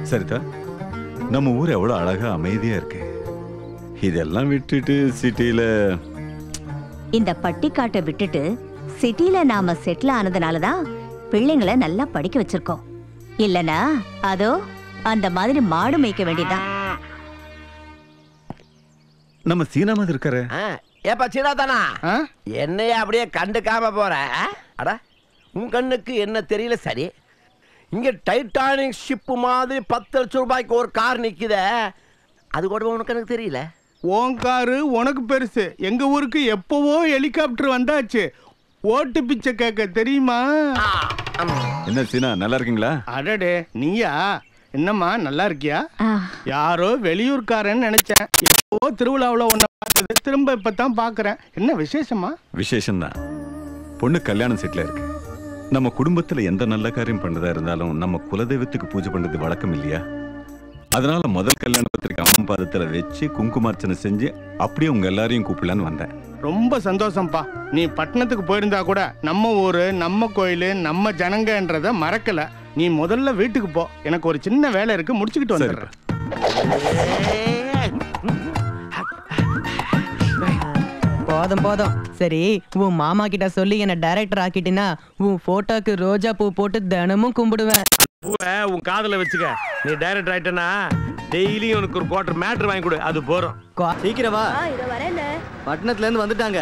சரிதா நம்ம ஊர் எவ்வளோ அழகா அமைதியா இருக்கு இதெல்லாம் விட்டுட்டு சிட்டியில இந்த பட்டிக்காட்டை விட்டுட்டு சிட்டில நாம செட்டில் ஆனதுனால தான் பிள்ளைங்களை நல்லா படிக்க வச்சிருக்கோம் இல்லனா அதோ அந்த மாதிரி மாடு மேய்க்க வேண்டியதுதான் நம்ம சீனா மாதிரி இருக்காரு ஆ, ஏப்பா சின்னாதானா என்னைய அப்படியே கண்டுக்காம போற ஆ? அட உன் கண்ணுக்கு என்ன தெரியல சரி இங்க டைட்டானிக் ஷிப் மாதிரி பத்து லட்சம் ரூபாய்க்கு ஒரு கார் நிக்குதே அது கூட உனக்கு எனக்கு தெரியல உன் காரு உனக்கு பெருசு எங்க ஊருக்கு எப்பவோ ஹெலிகாப்டர் வந்தாச்சு ஓட்டு பிச்சை கேட்க தெரியுமா என்ன சீனா நல்லா இருக்கீங்களா அடடே நீயா என்னம்மா நல்லா இருக்கியா யாரோ வெளியூர்காரன்னு நினைச்சேன் எப்போ திருவிழாவில் உன்னை பார்த்தது திரும்ப இப்பதான் பார்க்கறேன் என்ன விசேஷமா விசேஷம்தான் பொண்ணு கல்யாணம் செட்டில் இருக்கு நம்ம குடும்பத்துல எந்த நல்ல காரியம் பண்ணதா இருந்தாலும் நம்ம குலதெய்வத்துக்கு பூஜை பண்றது வழக்கம் இல்லையா அதனால முதல் கல்யாண பத்திரிக்கை அம்மன் பாதத்துல வச்சு குங்குமார்ச்சனை செஞ்சு அப்படியே உங்க எல்லாரையும் கூப்பிடலான்னு வந்தேன் ரொம்ப சந்தோஷம்ப்பா நீ பட்டணத்துக்கு போயிருந்தா கூட நம்ம ஊரு நம்ம கோயில் நம்ம ஜனங்கன்றத மறக்கல நீ முதல்ல வீட்டுக்கு போ எனக்கு ஒரு சின்ன வேலை இருக்கு முடிச்சுக்கிட்டு வந்துடுறேன் போதும் போதும் சரி உன் மாமா கிட்ட சொல்லி என்ன டைரக்டர் ஆக்கிட்டினா உன் போட்டோக்கு ரோஜா பூ போட்டு தினமும் கும்பிடுவேன் பூவை உன் காதுல வச்சுக்க நீ டைரக்டர் ஆயிட்டனா டெய்லி உனக்கு ஒரு குவார்டர் மேட்ரு வாங்கி கொடு அது போறோம் சீக்கிரம் வா பட்டணத்துல இருந்து வந்துட்டாங்க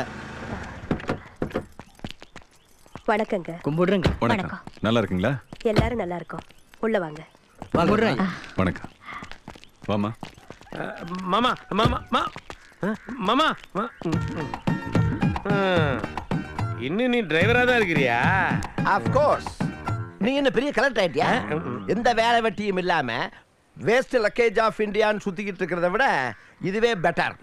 வணக்கங்க கும்பிடுறேங்க வணக்கம் நல்லா இருக்கீங்களா எல்லாரும் நல்லா இருக்கோம் உள்ள வாங்க வணக்கம் வாமா மாமா மாமா மா அஹ், மாமா மா- ம், ம். அஹ், இன்னும் நீ டிரைவரா தான் இருக்கிறியா ஆஃப் கோர்ஸ் நீ என்ன பெரிய கலெக்டர் ஆயிட்டியா எந்த வேலை வெட்டியும் இல்லாம வேஸ்ட் லக்கேஜ் ஆஃப் இந்தியான்னு சுத்திக்கிட்டு இருக்கிறத விட இதுவே பெட்டர்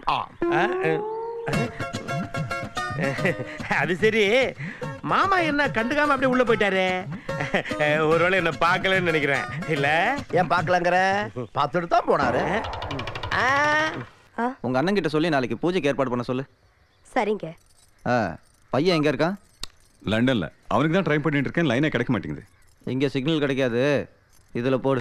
அது சரி மாமா என்ன கண்டுக்காம அப்படியே உள்ள போயிட்டாரு ஒருவேளை என்ன பார்க்கலன்னு நினைக்கிறேன் இல்ல ஏன் பார்க்கலங்கிற பார்த்துட்டு தான் போனாரு உங்க அண்ணன் கிட்ட சொல்லி நாளைக்கு பூஜைக்கு ஏற்பாடு பண்ண சொல்லு சரிங்க ஆ பையன் எங்க இருக்கான் லண்டன்ல அவனுக்கு தான் ட்ரை பண்ணிட்டு இருக்கேன் லைனே கிடைக்க மாட்டேங்குது இங்க சிக்னல் கிடைக்காது இதுல போடு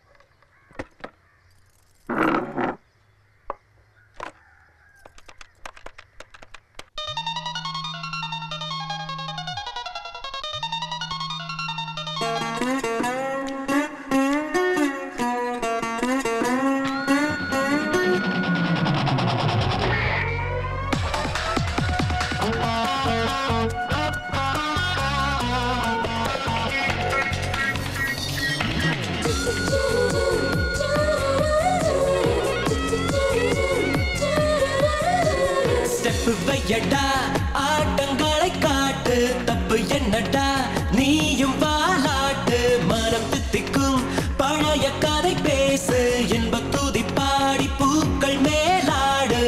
ஸ்டெப் வையடா ஆட்டங்களை காட்டு தப்பு என்னடா நீயும் வாலாட்டு மனம் தித்திக்கும் பழைய கதை பேசு இன்ப துதி பாடி பூக்கள் மேலாடு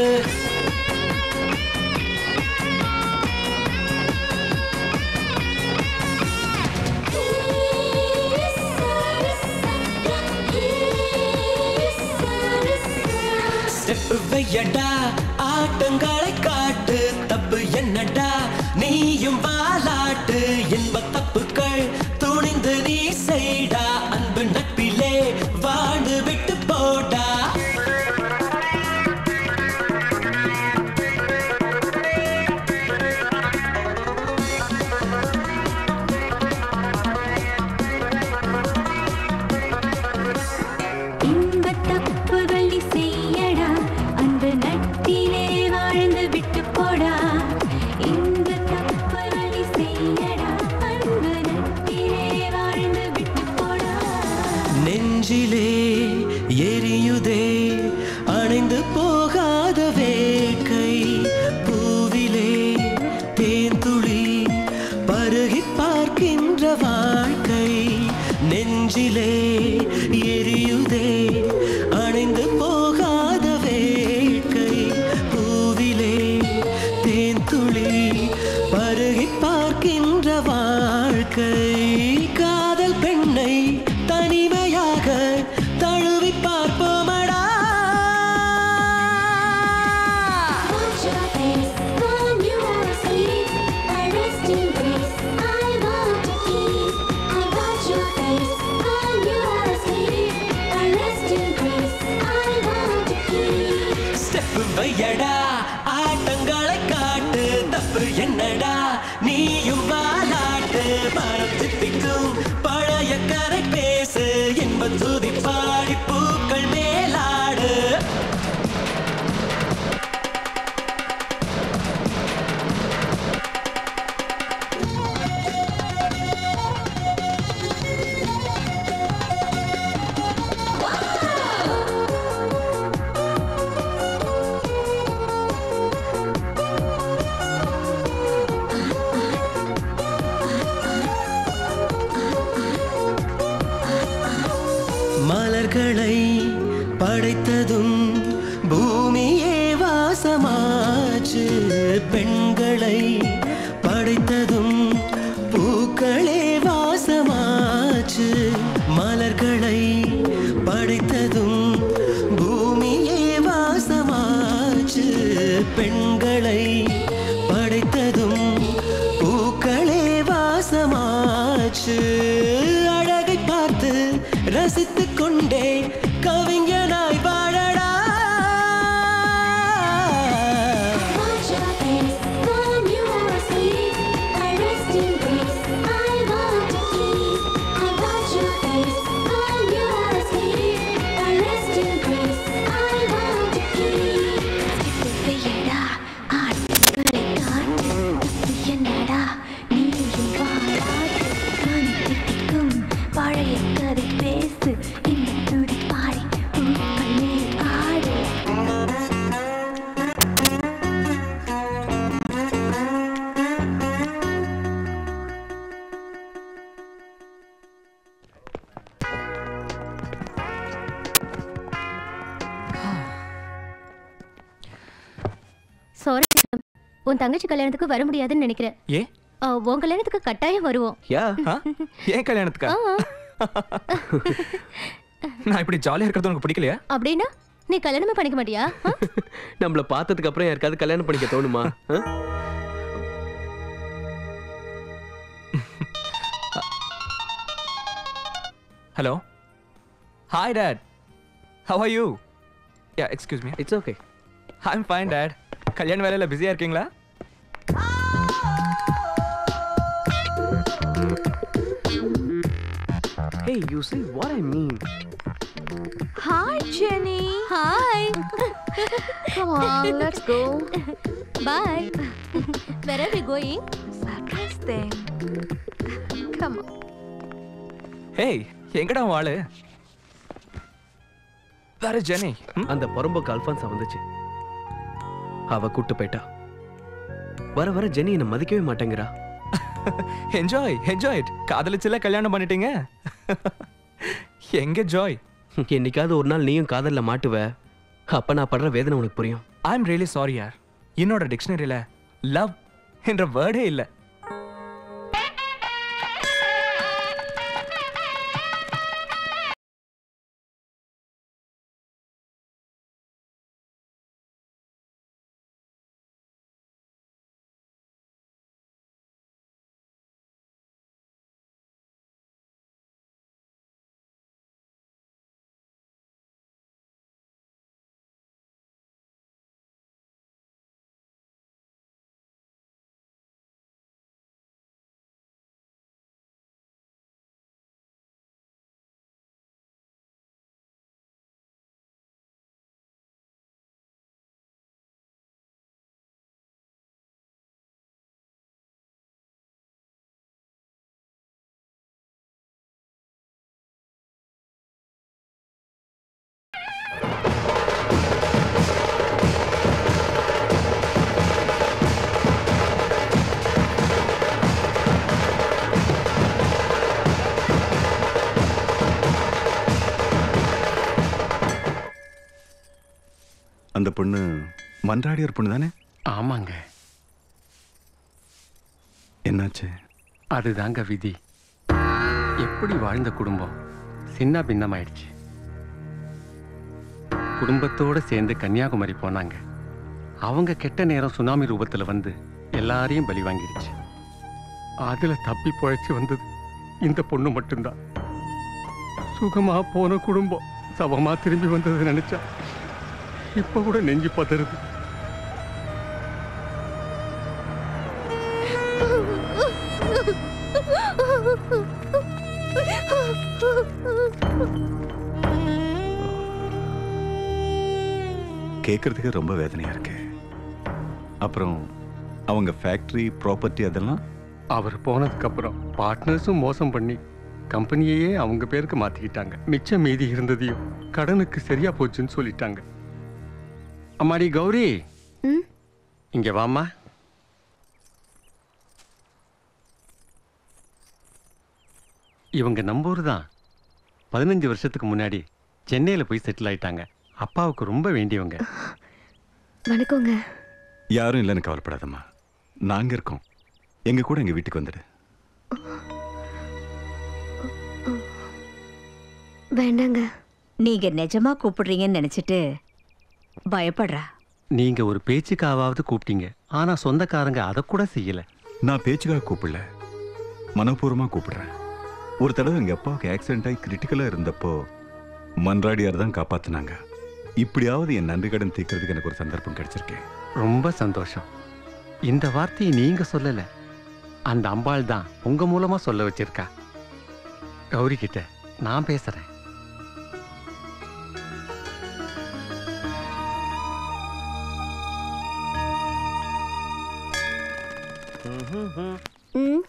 ஸ்டெப் வையடா ஆட்டங்களை காட்டு தப்பு என்னடா நீயும் வாலாட்டு இன்ப தப்புக்கள் துணிந்து நீ செய்டா அன்பு நட்பிலே வாழ்ந்து விட்டு போடா இன்பத் தப்புகள் நீ செய்யடா அன்பு நட்பிலே வாழ்ந்து விட்டு போடா இன்பத் தப்புகள் நீ செய்யடா அன்பு நட்பிலே வாழ்ந்து விட்டு போடா நெஞ்சிலே எரியுதே அணைந்து போகாத வேட்கை பூவிலே தேன்துளி பருகி பார்க்கின்ற வாழ்க்கை நெஞ்சிலே எரியுதே அணைந்து போகாத வேட்கை பூவிலே தேன்துளி பருகி பார்க்கின்ற வாழ்க்கை காதல் பெண்ணை தனிமையாக தழுவி பார்ப்போமடா Watch your face when you are asleep. A resting place I want to keep. I watch your face when you are asleep. A வையடா ஆட்டங்களை காட்டு தப்பு என்னடா நீயும் வாலாட்டு மரம் தித்திக்கும் பழைய கரை பேசு என்ப துதி பாடி பூக்கள் மேலாடு மலர்களை படைத்ததும் பூமியே வாசமாச்சு பெண்களை படைத்ததும் பூக்களே வாசமாச்சு மலர்களை படைத்ததும் பூமியே வாசமாச்சு பெண்களை படைத்ததும் பூக்களே வாசமாச்சு அழகை பார்த்து ரசித்துக் கொண்டே கவிஞனாய் வாழடா Watch your face when you are asleep. I rest in peace. I want to keep. I watch your face when you are asleep. I rest in peace. I want to keep. திவ்வையடா ஆட்களை காட்டு தப்பு என்னடா நீயும் வாழாது மனம் தித்திக்கும் பழைய கதை பேசு இந்த துடி பாடி பூக்கள் மேல் ஆடு சாரி உன் தங்கச்சி கல்யாணத்துக்கு வர முடியாதுன்னு நினைக்கிறேன் ஏ ஆ, உன் கல்யாணத்துக்கு கட்டாயம் வருவோம் யா ஏன் கல்யாணத்துக்கா ஆ, நான் இப்படி ஜாலியா இருக்கிறது உனக்கு பிடிக்கலையா அப்படின்னா நீ கல்யாணமே பண்ணிக்க மாட்டியா ஆ? நம்மள பார்த்ததுக்கு அப்புறம் யாருக்காவது கல்யாணம் பண்ணிக்க தோணுமா ஆ? Hello hi dad how are you yeah excuse me it's okay I am fine dad கல்யாண வேலையில பிஸியா இருக்கீங்களா Hey, you see what I mean? Hi, Jenny. Hi. Come on, let's go. Bye. Where are we going? Surprise them. Come on. Hey எங்கடா உன் ஆளு வேற Jenny அந்த புறம்போக்கு அல்ஃபான்ஸா வந்துச்சு அவ கூட்டு போயிட்டா வர வர ஜெனி என்னை மதிக்கவே மாட்டேங்கிறா என்ஜாய் என்ஜாய் இட் காதலிச்சுல கல்யாணம் பண்ணிட்டீங்க எங்க ஜாய் என்னைக்காவது ஒரு நாள் நீயும் காதல்ல மாட்டுவ அப்ப நான் படுற வேதனை உனக்கு புரியும் ஐ எம் ரியலி சாரி யார் என்னோட டிக்ஷனரியில லவ் என்ற வேர்டே இல்லை அந்த பொண்ணு மன்றாடியார் பொண்ணு தானே ஆமாங்க என்னாச்சு அதுதாங்க விதி எப்படி வாழ்ந்த குடும்பம் சின்ன பின்னமாயிடுச்சு குடும்பத்தோட சேர்ந்து கன்னியாகுமரி போனாங்க அவங்க கெட்ட நேரம் சுனாமி ரூபத்துல வந்து எல்லாரையும் பலி வாங்கிடுச்சு அதுல தப்பி பொழைச்சு வந்தது இந்த பொண்ணு மட்டும்தான் சுகமா போன குடும்பம் சபமா திரும்பி வந்தது நினைச்சா இப்ப கூட நெஞ்சு பதறுது கேட்கறதுக்கு ரொம்ப வேதனையா இருக்கு அப்புறம் அவங்க ஃபேக்டரி ப்ராப்பர்ட்டி அதெல்லாம் அவர் போனதுக்கு அப்புறம் பார்ட்னர்ஸும் மோசம் பண்ணி கம்பெனியையே அவங்க பேருக்கு மாத்திக்கிட்டாங்க மிச்சம் மீதி இருந்ததையும் கடனுக்கு சரியா போச்சுன்னு சொல்லிட்டாங்க அம்மாடி கௌரி ம்? இங்க வாம்மா இவங்க நம்பூர் தான் பதினஞ்சு வருஷத்துக்கு முன்னாடி சென்னையில் போய் செட்டில் ஆயிட்டாங்க அப்பாவுக்கு ரொம்ப வேண்டியவங்க வணக்கங்க யாரும் இல்லைன்னு கவலைப்படாதம்மா நாங்க இருக்கோம் எங்க கூட எங்க வீட்டுக்கு வந்துடு வேண்டாங்க நீங்க நிஜமா கூப்பிடுறீங்கன்னு நினைச்சிட்டு பயப்படுறா நீங்க ஒரு பேச்சுக்காவது கூப்பிட்டீங்க ஆனா சொந்தக்காரங்க அதை கூட செய்யல நான் பேச்சுக்காக கூப்பிடல மனப்பூர்வமா கூப்பிடுறேன் ஒரு தடவை எங்க அப்பாவுக்கு ஆக்சிடென்ட் ஆகி கிரிட்டிக்கலா இருந்தப்போ மன்றாடியார் தான் காப்பாத்துனாங்க இப்படியாவது என் நன்றி கடன் தீர்க்கறதுக்கு எனக்கு ஒரு சந்தர்ப்பம் கிடைச்சிருக்கேன் ரொம்ப சந்தோஷம் இந்த வார்த்தையை நீங்க சொல்லல அந்த அம்பாள் தான் உங்க மூலமா சொல்ல வச்சிருக்கா கௌரி கிட்ட நான் பேசுறேன் ம்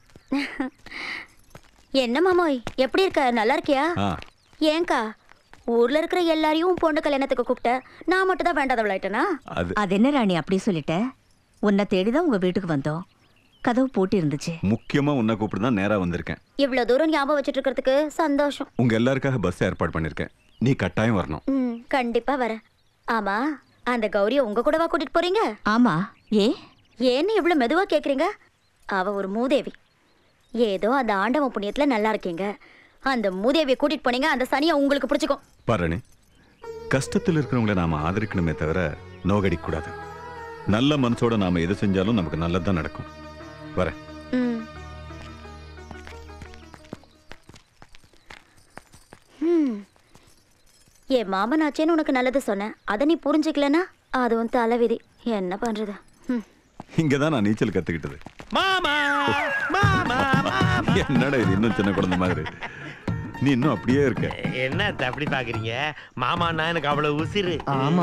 என்ன மாமோய் எப்படி இருக்க நல்லா இருக்கியா ஆ ஏங்கா ஊர்ல இருக்கிற எல்லாரையும் உன் பொண்ணு கல்யாணத்துக்கு கூப்பிட்ட நான் மட்டும் தான் வேண்டாதவளாயிட்டனா அது அது என்ன ராணி அப்படி சொல்லிட்ட உன்னை தேடிதான் உங்க வீட்டுக்கு வந்தோம் கதவு பூட்டி இருந்துச்சு முக்கியமா உன்னை கூப்பிட்டு தான் நேரா வந்திருக்கேன் இவ்வளவு தூரம் ஞாபகம் வச்சுட்டு இருக்கிறதுக்கு சந்தோஷம் உங்க எல்லாருக்காக பஸ் ஏற்பாடு பண்ணிருக்கேன் நீ கட்டாயம் வரணும் ம் கண்டிப்பா வரேன் ஆமா அந்த கௌரிய உங்க கூடவா கூட்டிட்டு போறீங்க ஆமா ஏ ஏன்னு இவ்வளவு மெதுவா கேக்குறீங்க அவ ஒரு மூதேவி ஏதோ அந்த ஆண்டவன் புண்ணியத்துல நல்லா இருக்கீங்க அந்த மூதேவியை கூட்டிட்டு போனீங்க அந்த சனியை உங்களுக்கு பிடிச்சுக்கும் பாரணி கஷ்டத்தில் இருக்கிறவங்கள நாம ஆதரிக்கணுமே தவிர நோகடிக்க கூடாது நல்ல மனசோட நாம எது செஞ்சாலும் நமக்கு நல்லதுதான் நடக்கும் வரேன் ம் ம். என் மாமனாச்சேன்னு உனக்கு நல்லது சொன்னேன் அதை நீ புரிஞ்சுக்கலனா அதுவும் தலைவிதி என்ன பண்றது ம். இங்கதான் நான் நீச்சல் கத்துக்கிட்டது மாமா மாமா மாமா என்னடா இது இன்னும் சின்ன குழந்தை மாதிரி நீ இன்னும் அப்படியே இருக்க என்ன அத்தை அப்படி பாக்குறீங்க மாமான்னா எனக்கு அவ்வளவு உசிறு ஆமா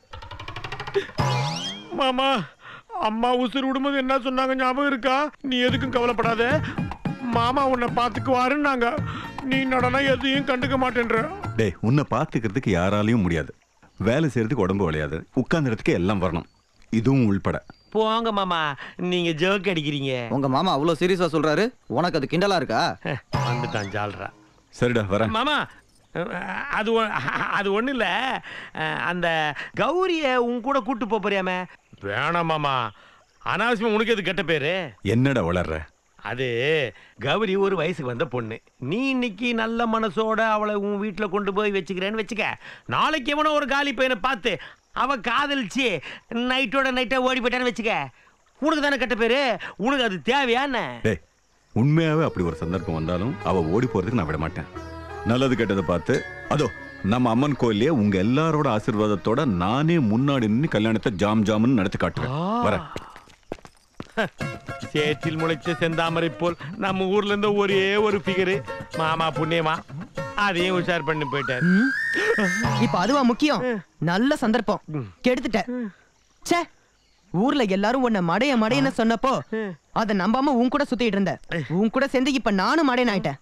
மாமா அம்மா உசுறு விடும்போது என்ன சொன்னாங்க ஞாபகம் இருக்கா நீ எதுக்கும் கவலைப்படாத மாமா உன்னை பாத்துக்குவாருன்னாங்க நீ நடனா எதையும் கண்டுக்க மாட்டேன்ற டேய் உன்னை பார்த்துக்கிறதுக்கு யாராலையும் முடியாது வேலை செய்யறதுக்கு உடம்பு விளையாது உட்கார்ந்த இடத்துக்கு எல்லாம் வரணும் இதுவும் உள்பட போங்க மாமா நீங்க ஜோக் அடிக்கிறீங்க உங்க மாமா அவ்வளவு சீரியஸா சொல்றாரு உனக்கு அது கிண்டலா இருக்கா வந்துட்டான் ஜால்ரா சரிடா வரேன் மாமா அஹ், அது ஒ- அது ஒண்ணு இல்ல அஹ், அந்த கௌரிய உன் கூட கூட்டு போப் போறியாமே வேணாம் மாமா அனாவசியம் உனக்கு எது கெட்ட பேரு என்னடா வளர்ற அது கௌரி ஒரு வயசுக்கு வந்த பொண்ணு நீ இன்னைக்கு நல்ல மனசோட அவளை உன் வீட்டில் கொண்டு போய் வச்சுக்கிறேன்னு வச்சுக்க நாளைக்கு எவனோ ஒரு காலி பையனை பார்த்து அவ காதலிச்சு நைட்டோட நைட்டா ஓடி போயிட்டான்னு வச்சுக்க உனக்கு தானே கெட்ட பேரு உனக்கு அது தேவையான்னு டேய் உண்மையாவே அப்படி ஒரு சந்தர்ப்பம் வந்தாலும் அவ ஓடி போறதுக்கு நான் விட மாட்டேன் நல்லது கெட்டதை பார்த்து அதோ நம்ம அம்மன் கோயிலே உங்க எல்லாரோட ஆசீர்வாதத்தோட நானே முன்னாடி நின்று கல்யாணத்தை ஜாம் ஜாம்னு நடத்தி காட்டுவேன் வரேன் சேற்றில் முளைச்ச செந்தாமரை போல் நம்ம ஊர்ல இருந்த ஒரே ஒரு ஃபிகரு மாமா புண்ணியமா அதையும் உஷார் பண்ணி போயிட்டார் ம்? இப்ப அதுவா முக்கியம் நல்ல சந்தர்ப்பம் கெடுத்துட்ட ச்சே ஊர்ல எல்லாரும் உன்னை மடைய மடையன்னு சொன்னப்போ அத நம்பாம உன் கூட சுத்திட்டு இருந்த உன் கூட சேர்ந்து இப்ப நானும் மடையன் ஆயிட்டேன்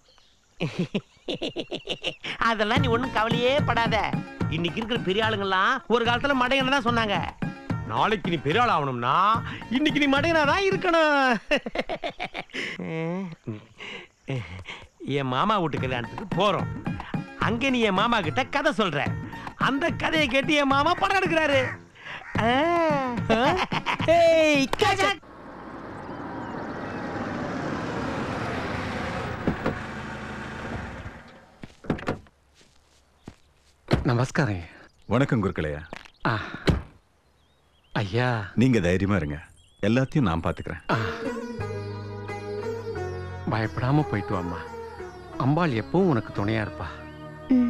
அதெல்லாம் நீ ஒண்ணும் கவலையே படாத இன்னைக்கு இருக்கிற பெரிய ஆளுங்கெல்லாம் ஒரு காலத்துல மடையனை தான் சொன்னாங்க நாளைக்கு நீ பெரிய ஆள் ஆகணும்னா இன்னைக்கு நீ மடையனா தான் இருக்கணும் என் மாமா வீட்டு கல்யாணத்துக்கு போறோம் அங்க நீ என் மாமா கிட்ட கதை சொல்ற அந்த கதையை கேட்டு என் மாமா படம் எடுக்கிறாரு ஆ. ஏய் காஜா நமஸ்காரம் வணக்கம் குருக்களையா ஆ. ஐயா நீங்க தைரியமா இருங்க எல்லாத்தையும் நான் பாத்துக்கிறேன் பயப்படாம போயிட்டு வாம்மா அம்பாள் எப்பவும் உனக்கு துணையா இருப்பா ம்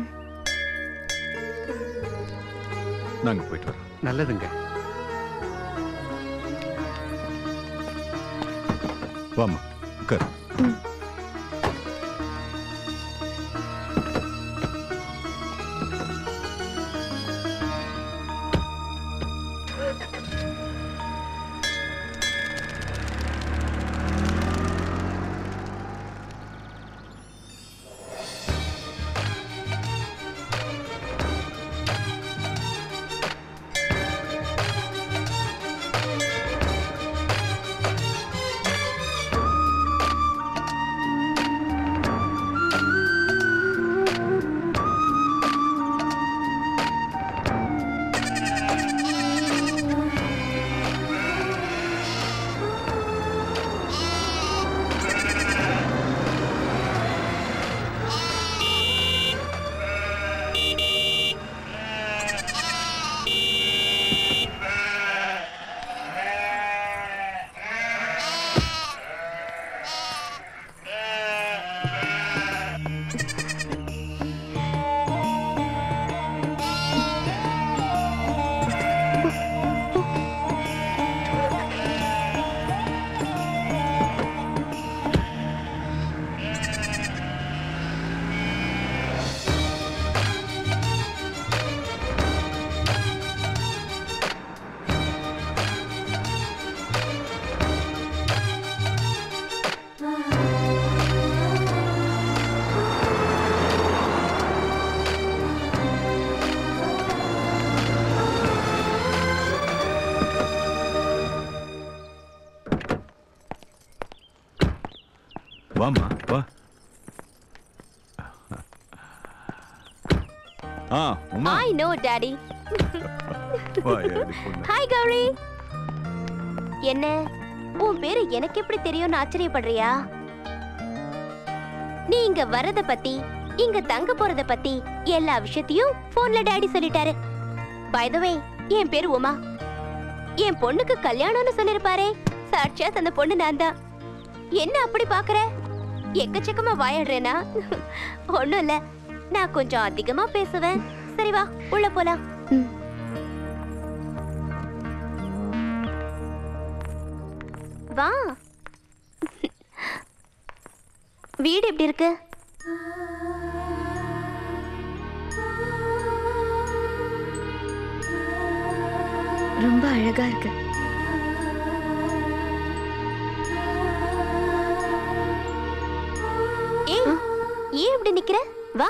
நாங்க போயிட்டு வரோம் நல்லதுங்க வாமா உட்கார் வாம்மா வா ஆ உமா ஐ நோ டாடி வா ஏடி பொண்ணு ஹாய் கௌரி என்ன உன் பேரு எனக்கு எப்படி தெரியும்னு ஆச்சரியப்படுறியா நீ இங்க வரத பத்தி இங்க தங்க போறத பத்தி எல்லா விஷயத்தையும் போன்ல டாடி சொல்லிட்டாரு பை த வே என் பேரு உமா என் பொண்ணுக்கு கல்யாணம்னு சொல்லிருப்பாரே சாட்சாத் அந்த பொண்ணு நான் தான் என்ன அப்படி பாக்குற எக்கச்சக்கமா வாயாடுறேனா ஒண்ணும் இல்ல நான் கொஞ்சம் அதிகமா பேசுவேன் சரி வா உள்ள போலாம் வா வீடு எப்படி இருக்கு ரொம்ப அழகா இருக்கு ஏய் ஏன் இப்படி நிக்கிற வா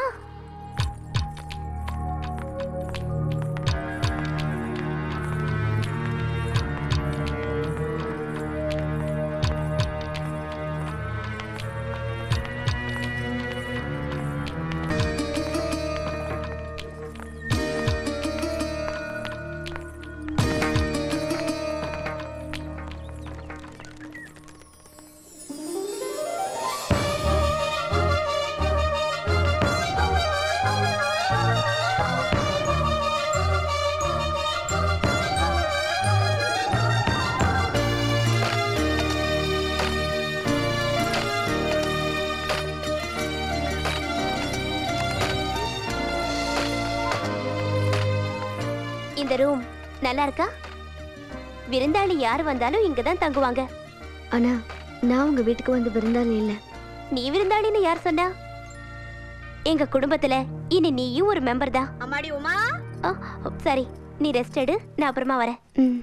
இந்த ரூம் நல்லா இருக்கா விருந்தாளி யார் வந்தாலும் இங்க தான் தங்குவாங்க ஆனா நான் உங்க வீட்டுக்கு வந்து விருந்தாளி இல்ல நீ விருந்தாளின்னு யார் சொன்னா எங்க குடும்பத்துல இனி நீயும் ஒரு மெம்பர் தான் அம்மாடி உமா ஆ, சரி நீ ரெஸ்ட் எடு நான் அப்புறமா வரேன் ம்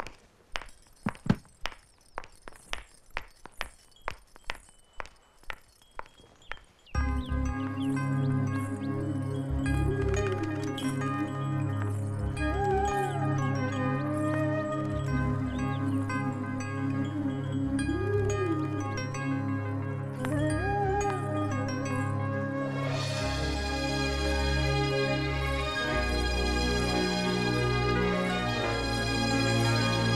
ஆ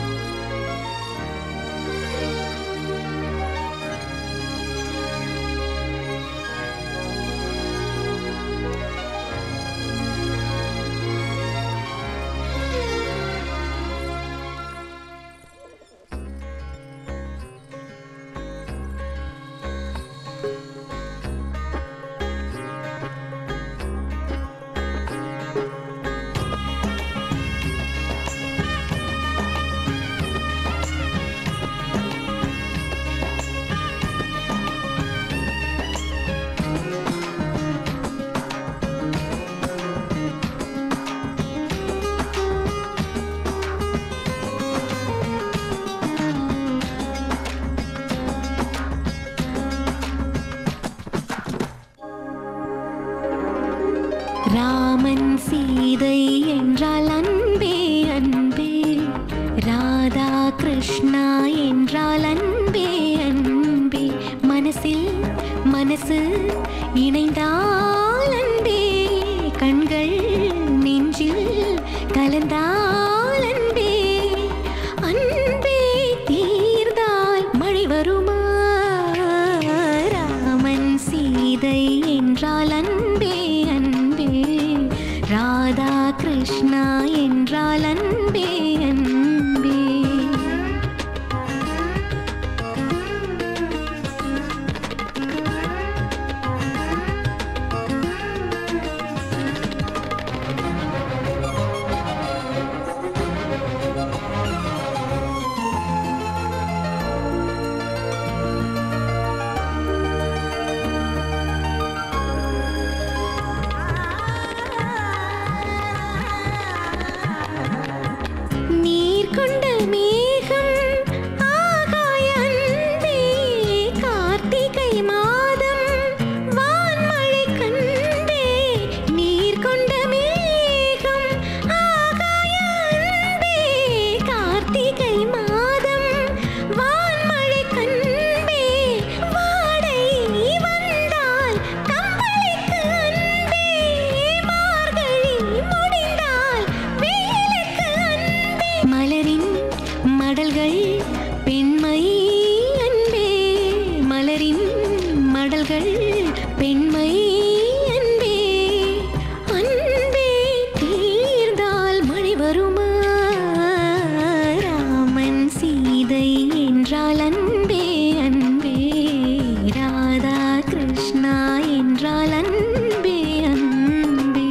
ராதா கிருஷ்ணா என்றால் அன்பே அன்பே மனசில் மனசு இணைந்தால் அன்பே கண்கள் நெஞ்சில் கலந்தால் அன்பே அன்பே தீர்ந்தால் மழை வருமா ராமன் சீதை என்றால் அன்பே அன்பே ராதா கிருஷ்ணா என்றால் அன்பே அன்பே நீர் கொண்ட மேகம் ஆகாய அன்பே கார்த்திகை மாதம் வான்மழை கண்டே நீர் கொண்ட மேகம் ஆகாய அன்பே கார்த்திகை மாதம் வான்மழை கண்டே வாடை வந்தால் கம்பளிக்கு அன்பே மார்கழி முடிந்தால் வேலுக்கு அன்பே மலரின் மடல்கள் பெண்மை அன்பே மலரின் மடல்கள் பெண்மை அன்பே அன்பே தீர்ந்தால் மழை வருமா ராமன் சீதை என்றால் அன்பே அன்பே ராதா கிருஷ்ணா என்றால் அன்பே அன்பே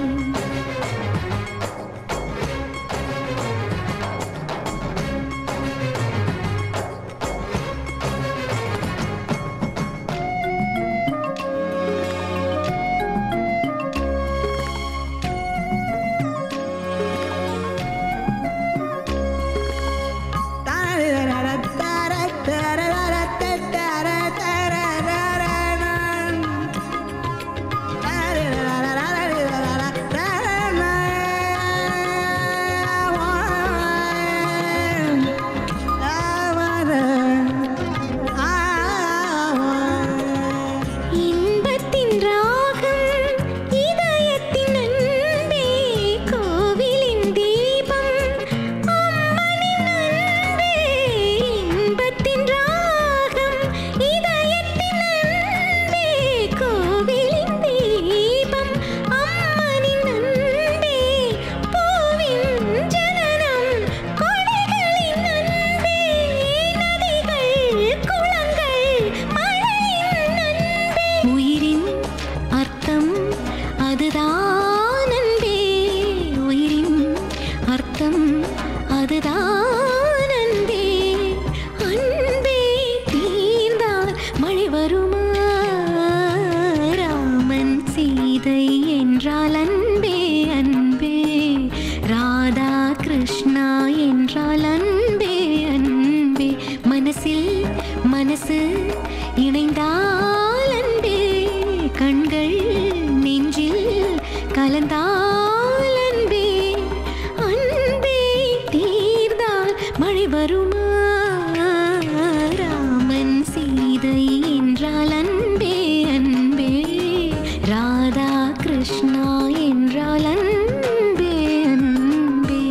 இன்பத்தின் ராகம் இதயத்தின் அன்பே கோவிலின் தீபம் அம்மனின் அன்பே இன்பத்தின் ராகம் இதயத்தின் அன்பே கோவிலின் தீபம் அம்மனின் அன்பே பூவின் ஜனனம் கொடைகளின் அன்பே நதிகள் குளங்கள் மழையின் அன்பே உயிரின் அர்த்தம் அதுதான் அன்பே உயிரின் அர்த்தம் அதுதான் அன்பே அன்பே தீர்ந்தால் மழை வருமா ராமன் சீதை என்றால் அன்பே அன்பே ராதா கிருஷ்ணா என்றால் அன்பே அன்பே மனசில் மனசு இணைந்தால் அன்பே கண்கள் நெஞ்சில் கலந்தால் அன்பே அன்பே தீர்ந்தால் மழை வருமா ராமன் சீதை என்றால் அன்பே அன்பே ராதா கிருஷ்ணா என்றால் அன்பே அன்பே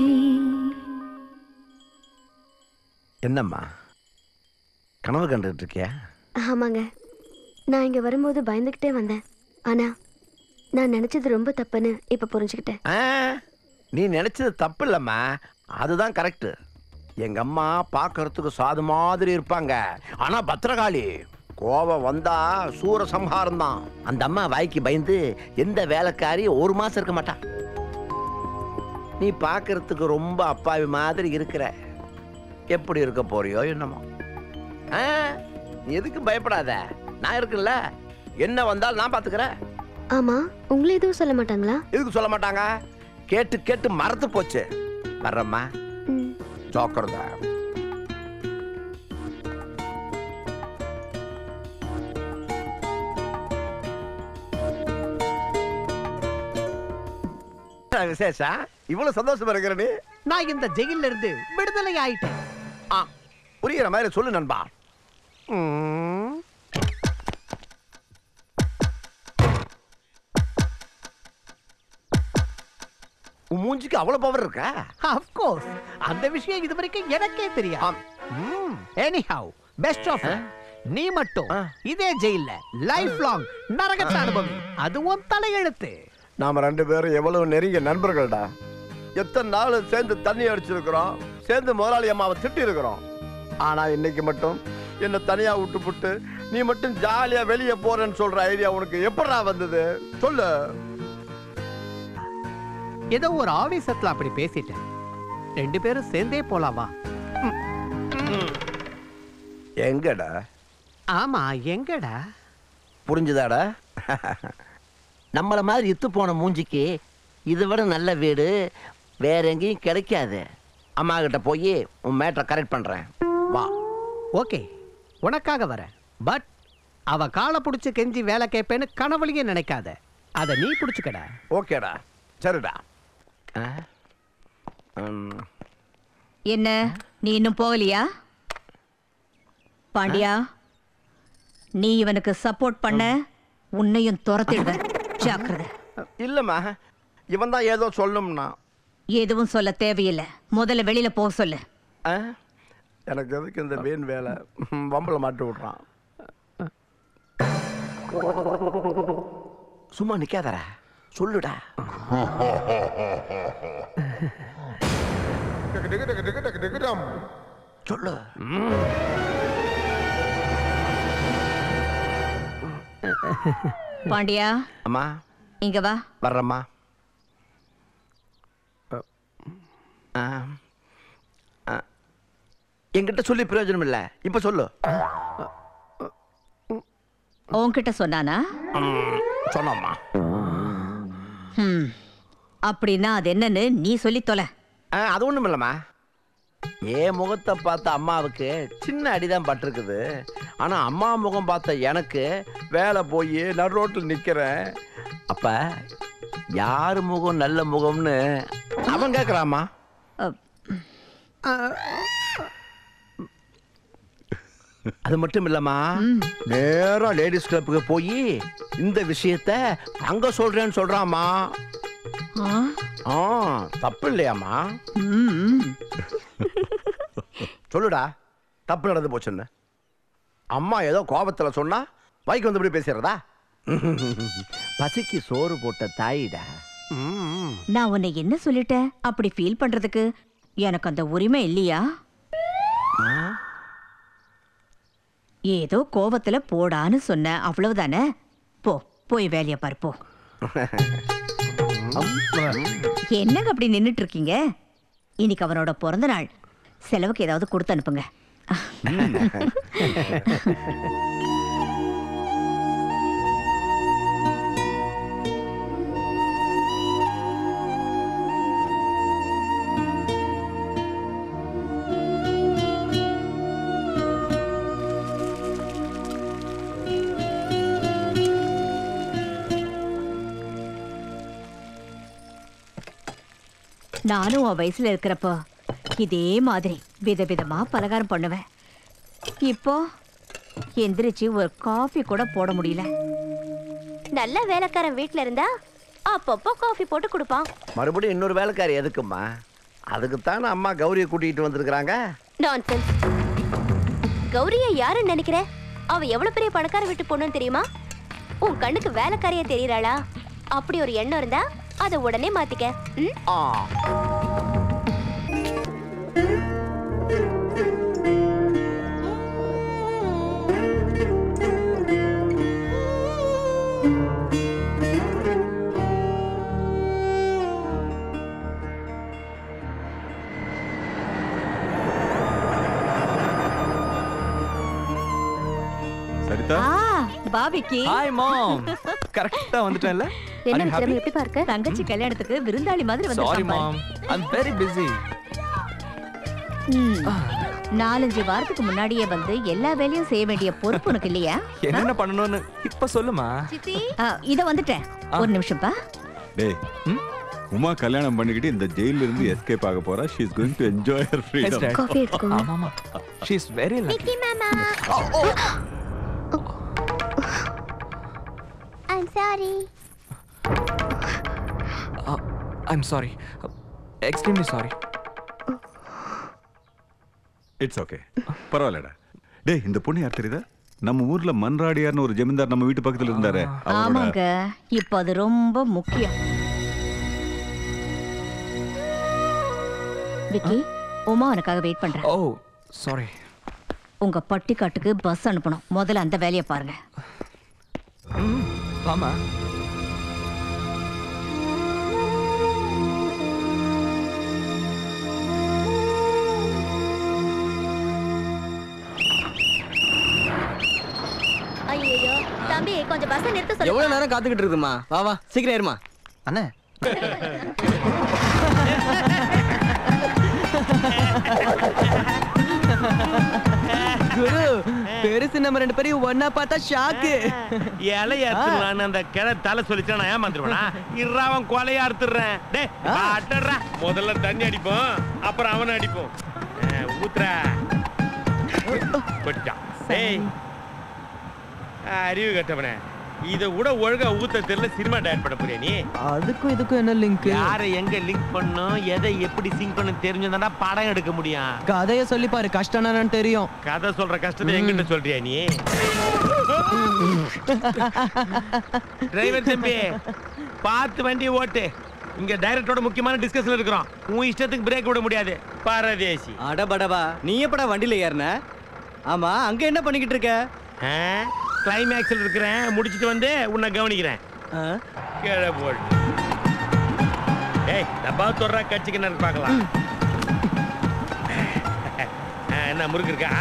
என்னம்மா கனவு கண்டுட்டு இருக்கியா ஆமாங்க நான் இங்க வரும்போது பயந்துகிட்டே வந்தேன் ஆனா நான் நினைச்சது ரொம்ப தப்புன்னு இப்ப புரிஞ்சுக்கிட்டேன் ஆ, நீ நினைச்சது தப்பு இல்லம்மா அதுதான் கரெக்ட் எங்க அம்மா பார்க்கறதுக்கு சாது மாதிரி இருப்பாங்க ஆனா பத்திரகாளி கோபம் வந்தா சூர சம்ஹாரம் தான் அந்த அம்மா வாய்க்கு பயந்து எந்த வேலைக்காரி ஒரு மாசம் இருக்க மாட்டா நீ பார்க்கறதுக்கு ரொம்ப அப்பாவி மாதிரி இருக்கிற எப்படி இருக்க போறியோ என்னமோ ஆ, நீ எதுக்கு பயப்படாத நான் இருக்குல்ல என்ன வந்தாலும் நான் பாத்துக்கிறேன் ஆமா உங்களை எதுவும் சொல்ல மாட்டாங்களா எதுக்கு சொல்ல மாட்டாங்க கேட்டு கேட்டு மறந்து போச்சு வர்றம்மா ஜாக்கிரதை விசேஷா இவ்வளவு சந்தோஷமா இருக்கிற நீ நான் இந்த ஜெயில இருந்து விடுதலை ஆயிட்டேன் ஆ புரியுற மாதிரி சொல்லு நண்பா ம். உன் மூஞ்சிக்கு அவ்வளவு பவர் இருக்கா Of course. அந்த விஷயம் இது வரைக்கும் எனக்கே தெரியும் எனிஹவ் பெஸ்ட் ஆஃப் நீ மட்டும் இதே ஜெயில்ல லைஃப் லாங் நரகத்தை அனுபவி அதுவும் தலையெழுத்து நாம ரெண்டு பேரும் எவ்வளவு நெருங்கிய நண்பர்கள்டா எத்தனை நாள் சேர்ந்து தண்ணி அடிச்சிருக்கிறோம் சேர்ந்து முதலாளி அம்மாவை திட்டி இருக்கிறோம் ஆனா இன்னைக்கு மட்டும் என்ன தனியா விட்டு புட்டு நீ மட்டும் ஜாலியா வெளியே போறேன்னு சொல்ற ஐடியா உனக்கு எப்படா வந்தது சொல்லு ஏதோ ஒரு ஆவேசத்துல அப்படி பேசிட்டேன் ரெண்டு பேரும் சேர்ந்தே போலாமா எங்கடா ஆமா எங்கடா புரிஞ்சுதாடா நம்மள மாதிரி இத்து போன மூஞ்சிக்கு இதை விட நல்ல வீடு வேற எங்கேயும் கிடைக்காது அம்மா கிட்ட போய் உன் மேட்டரை கரெக்ட் பண்றேன் வா ஓகே உனக்காக வரேன் பட் அவ காலை புடிச்சு கெஞ்சி வேலை கேட்பேன்னு கனவுலையே நினைக்காத அதை நீ புடிச்சுக்கடா ஓகேடா சரிடா ஆ? ம், என்ன நீ இன்னும் போகலையா பாண்டியா நீ இவனுக்கு சப்போர்ட் பண்ண உன்னையும் துரத்திடுவேன் ஜாக்கிரதை இல்லம்மா இவன் தான் ஏதோ சொல்லணும்னா எதுவும் சொல்ல தேவையில்லை முதல்ல வெளியில போக சொல்லு ஆ? எனக்கு எதுக்கு இந்த வீண் வேலை வம்பல மாட்டி விட்றான் சும்மா நிக்காதடா சொல்லுடா சொல்லு பாண்டியா அம்மா இங்க வா வர்றம்மா ஆ. ஆ. என்கிட்ட சொல்லி பிரயோஜனம் இல்லை இப்ப சொல்லு உன்கிட்ட சொன்னானா சொன்னம்மா ஹம். அப்படின்னா அது என்னன்னு நீ சொல்லி தொலை அது ஒண்ணும் இல்லம்மா என் முகத்தை பார்த்த அம்மாவுக்கு சின்ன அடிதான் பட்டிருக்குது ஆனா அம்மா முகம் பார்த்த எனக்கு வேலை போய் நடு ரோட்டில் நிக்கிறேன் அப்ப யார் முகம் நல்ல முகம்னு அவன் கேட்குறாம்மா அது மட்டும் இல்லம்மா நேரா லேடிஸ் கிளப்புக்கு போய் இந்த விஷயத்த அங்க சொல்றேன்னு சொல்றாம்மா ஆ தப்பு இல்லையாம்மா சொல்லுடா தப்பு நடந்து போச்சுன்னு அம்மா ஏதோ கோபத்துல சொன்னா வைக்கு வந்து இப்படி பேசிடுறதா பசிக்கு சோறு போட்ட தாயிடா நான் உன்னை என்ன சொல்லிட்டேன் அப்படி ஃபீல் பண்றதுக்கு எனக்கு அந்த உரிமை இல்லையா ஏதோ கோவத்துல போடான்னு சொன்ன அவ்வளவுதானே போ போய் வேலைய பாரு போ என்னங்க அப்படி நின்னுட்டு இருக்கீங்க இன்னைக்கு அவனோட பிறந்த நாள் செலவுக்கு ஏதாவது கொடுத்து அனுப்புங்க நானும் உன் வயசுல இருக்கிறப்போ இதே மாதிரி விதவிதமா பலகாரம் பண்ணுவேன் இப்போ எந்திரிச்சு ஒரு காஃபி கூட போட முடியல நல்ல வேலைக்காரன் வீட்ல இருந்தா அப்பப்போ காஃபி போட்டு கொடுப்பான் மறுபடியும் இன்னொரு வேலைக்காரி எதுக்கும்மா அதுக்குத்தானே அம்மா கௌரியை கூட்டிகிட்டு வந்திருக்கிறாங்க நான்சென்ஸ் கௌரிய யாருன்னு நினைக்கிற அவ எவ்வளவு பெரிய பணக்கார வீட்டு பொண்ணுன்னு தெரியுமா உன் கண்ணுக்கு வேலைக்காரியா தெரியறாளா அப்படி ஒரு எண்ணம் இருந்தா அதை உடனே மாத்திக்க ம்? சரிதா ஆ பாபிக்கு ஹாய் மாம் கரெக்ட்டா வந்துட்டேன்ல என்ன Are you happy? விக்ரம் எப்படி பார்க்க தங்கச்சி கல்யாணத்துக்கு விருந்தாளி மாதிரி வந்து sorry mom I am very busy நாலஞ்சு வாரத்துக்கு முன்னாடியே வந்து எல்லா வேலையும் செய்ய வேண்டிய பொறுப்பு உனக்கு இல்லையா என்னென்ன பண்ணணும்னு இப்ப சொல்லுமா ஆ, இத வந்துட்டேன் ஒரு நிமிஷம் பா டேய் உமா கல்யாணம் பண்ணிக்கிட்டு இந்த ஜெயில இருந்து எஸ்கேப் ஆக போறா she is going to enjoy her freedom coffee எடுத்துக்கோங்க ஆமாமா she is very lucky I'm sorry I'm sorry extremely sorry it's okay பரவாயில்லடா டேய் இந்த பொண்ணு யார் தெரியுதா நம்ம ஊர்ல மன்றாடியார்னு ஒரு ஜமீன்தார் நம்ம வீட்டு பக்கத்துல இருந்தாரே அவரோட ஆமாங்க இப்போ அது ரொம்ப முக்கியம் விக்கி உமா உனக்காக வெயிட் பண்றேன் ஓ சாரி உங்க பட்டிக்காட்டுக்கு பஸ் அனுப்பணும் முதல்ல அந்த வேலையை பாருங்க வாமா ஐயோ தம்பி கொஞ்சம் பஸ் நிறுத்த சொல்லு எவ்வளவு நேரம் காத்துக்கிட்டு இருக்குமா வா வா சீக்கிரம் ஏறுமா அண்ணே குரு பெருசு நம்ம ரெண்டு பேரையும் ஒன்னா பார்த்தா ஷாக்கு இலை அறுத்துடலான்னு அந்த கிழ தலை சொல்லிச்சா நான் ஏமாந்துருவேனா இருறா அவன் கொலையா அறுத்துடுறேன் டே அட்டறா முதல்ல தண்ணி அடிப்போம் அப்புறம் அவனை அடிப்போம் ஆ, ஊத்துறா போட்டுட்டான் டேய் அறிவு கட்டவனே இத விட ஒழுங்கா ஊத்த தெரியல சினிமா டேட் பண்ண போறியா நீ அதுக்கும் இதுக்கும் என்ன லிங்க் யாரை எங்க லிங்க் பண்ணும் எதை எப்படி சிங்க் பண்ண தெரிஞ்சிருந்தா படம் எடுக்க முடியும் கதைய சொல்லி பாரு கஷ்டம் என்னன்னு தெரியும் கதை சொல்ற கஷ்டத்தை எங்கிட்ட சொல்றியா நீ டிரைவர் தம்பி பார்த்து வண்டி ஓட்டு இங்க டைரக்டரோட முக்கியமான டிஸ்கஷன் இருக்கிறோம் உன் இஷ்டத்துக்கு பிரேக் விட முடியாது பரதேசி அடபடவா நீ எப்படா வண்டியில ஏறின ஆமா அங்க என்ன பண்ணிக்கிட்டு இருக்க கிளைமேக்ஸ்ல இருக்கிறேன் முடிச்சிட்டு வந்து உன்னை கவனிக்கிறேன் கீழே போட்டு ஏய் டப்பா தொடுறா கட்சிக்கு நான் பார்க்கலாம் ஆ, என்ன முறுக்கு இருக்கா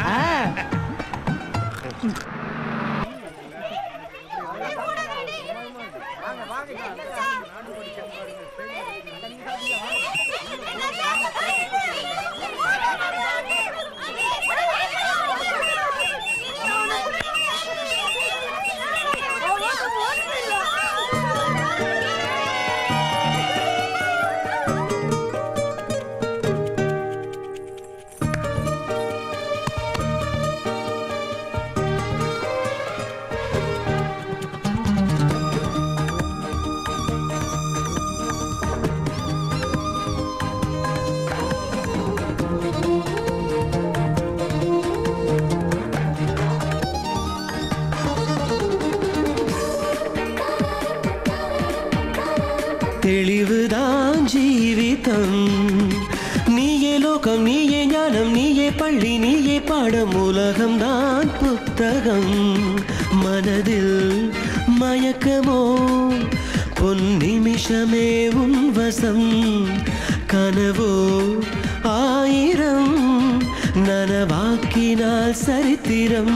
தெளிவுதான் ஜீவிதம் நீயே லோகம் நீயே ஞானம் நீயே பள்ளி நீயே பாடம் உலகம்தான் புத்தகம் மனதில் மயக்கமோ பொன் நிமிஷமே உன் வசம் கனவோ ஆயிரம் நனவாக்கினால் சரித்திரம்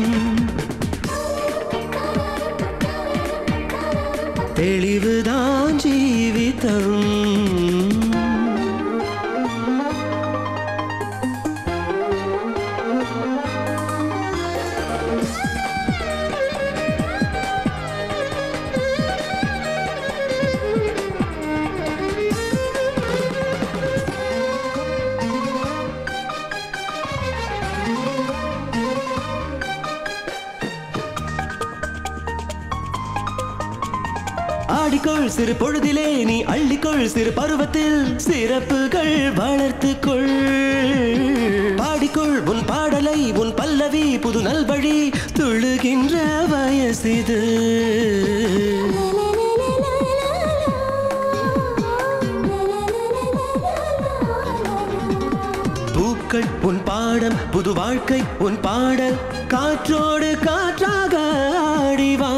தெளிவுதான் ஜீவிதம் ஆடிக்கொள் சிறு பொழுதிலே நீ அள்ளிக்கொள் சிறு பருவத்தில் சிறப்புகள் வளர்த்துக்கொள் பாடிக்கொள் உன் பாடலை உன் பல்லவி புது நல்வழி துள்ளுகின்ற வயசிது பூக்கள் உன் பாடம் புது வாழ்க்கை உன் பாடல் காற்றோடு காற்றாக ஆடிவா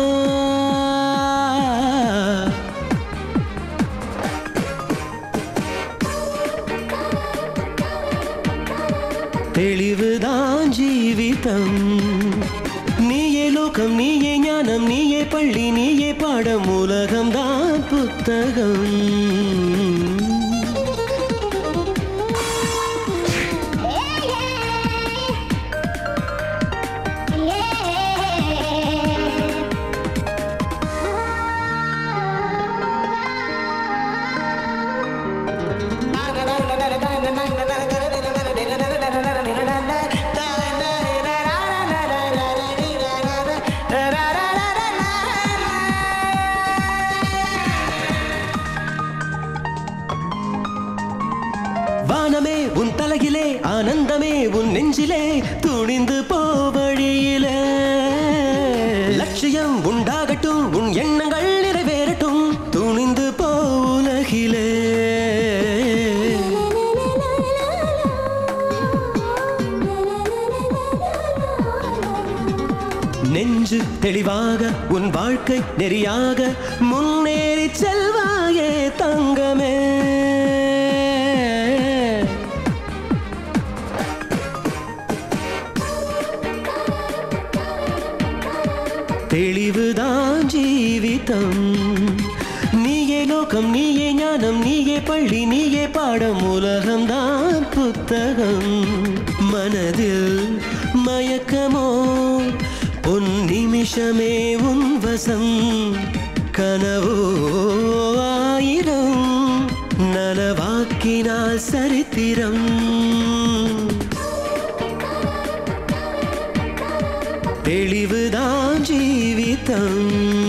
தெளிவுதான் ஜீவிதம் நீயே லோகம் நீயே ஞானம் நீயே பள்ளி நீயே பாடம் உலகம்தான் புத்தகம் Yeah. நெஞ்சிலே துணிந்து போவழியில லட்சியம் உண்டாகட்டும் உன் எண்ணங்கள் நிறைவேறட்டும் துணிந்து போ உலகிலே நெஞ்சு தெளிவாக உன் வாழ்க்கை நெறியாக முன்னேறி செல்வாயே தங்கமே தெளிவுதான் ஜீவிதம் நீயே லோகம் நீயே ஞானம் நீயே பள்ளி நீயே பாடம் உலகம்தான் புத்தகம் மனதில் மயக்கமோ உன் நிமிஷமே உன் வசம் கனவோ ஆயிரம் நனவாக்கினால் சரித்திரம் தெளிவுதான் ஜீவிதம்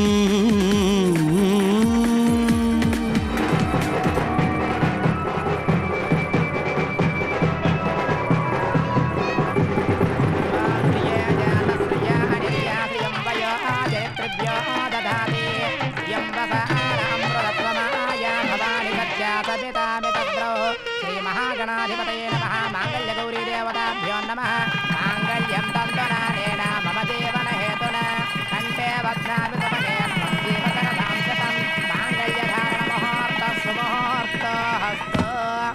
श्रीमहागणाधिपतये नमः माङ्गल्यगौरीदेवताभ्यो नमः माङ्गल्यं तन्तुनानेन मम जीवनहेतुना कण्ठे बध्नामि सुभगे त्वं जीवतरदां शतं माङ्गल्यधारणमुहूर्तः सुमुहूर्तोऽस्तु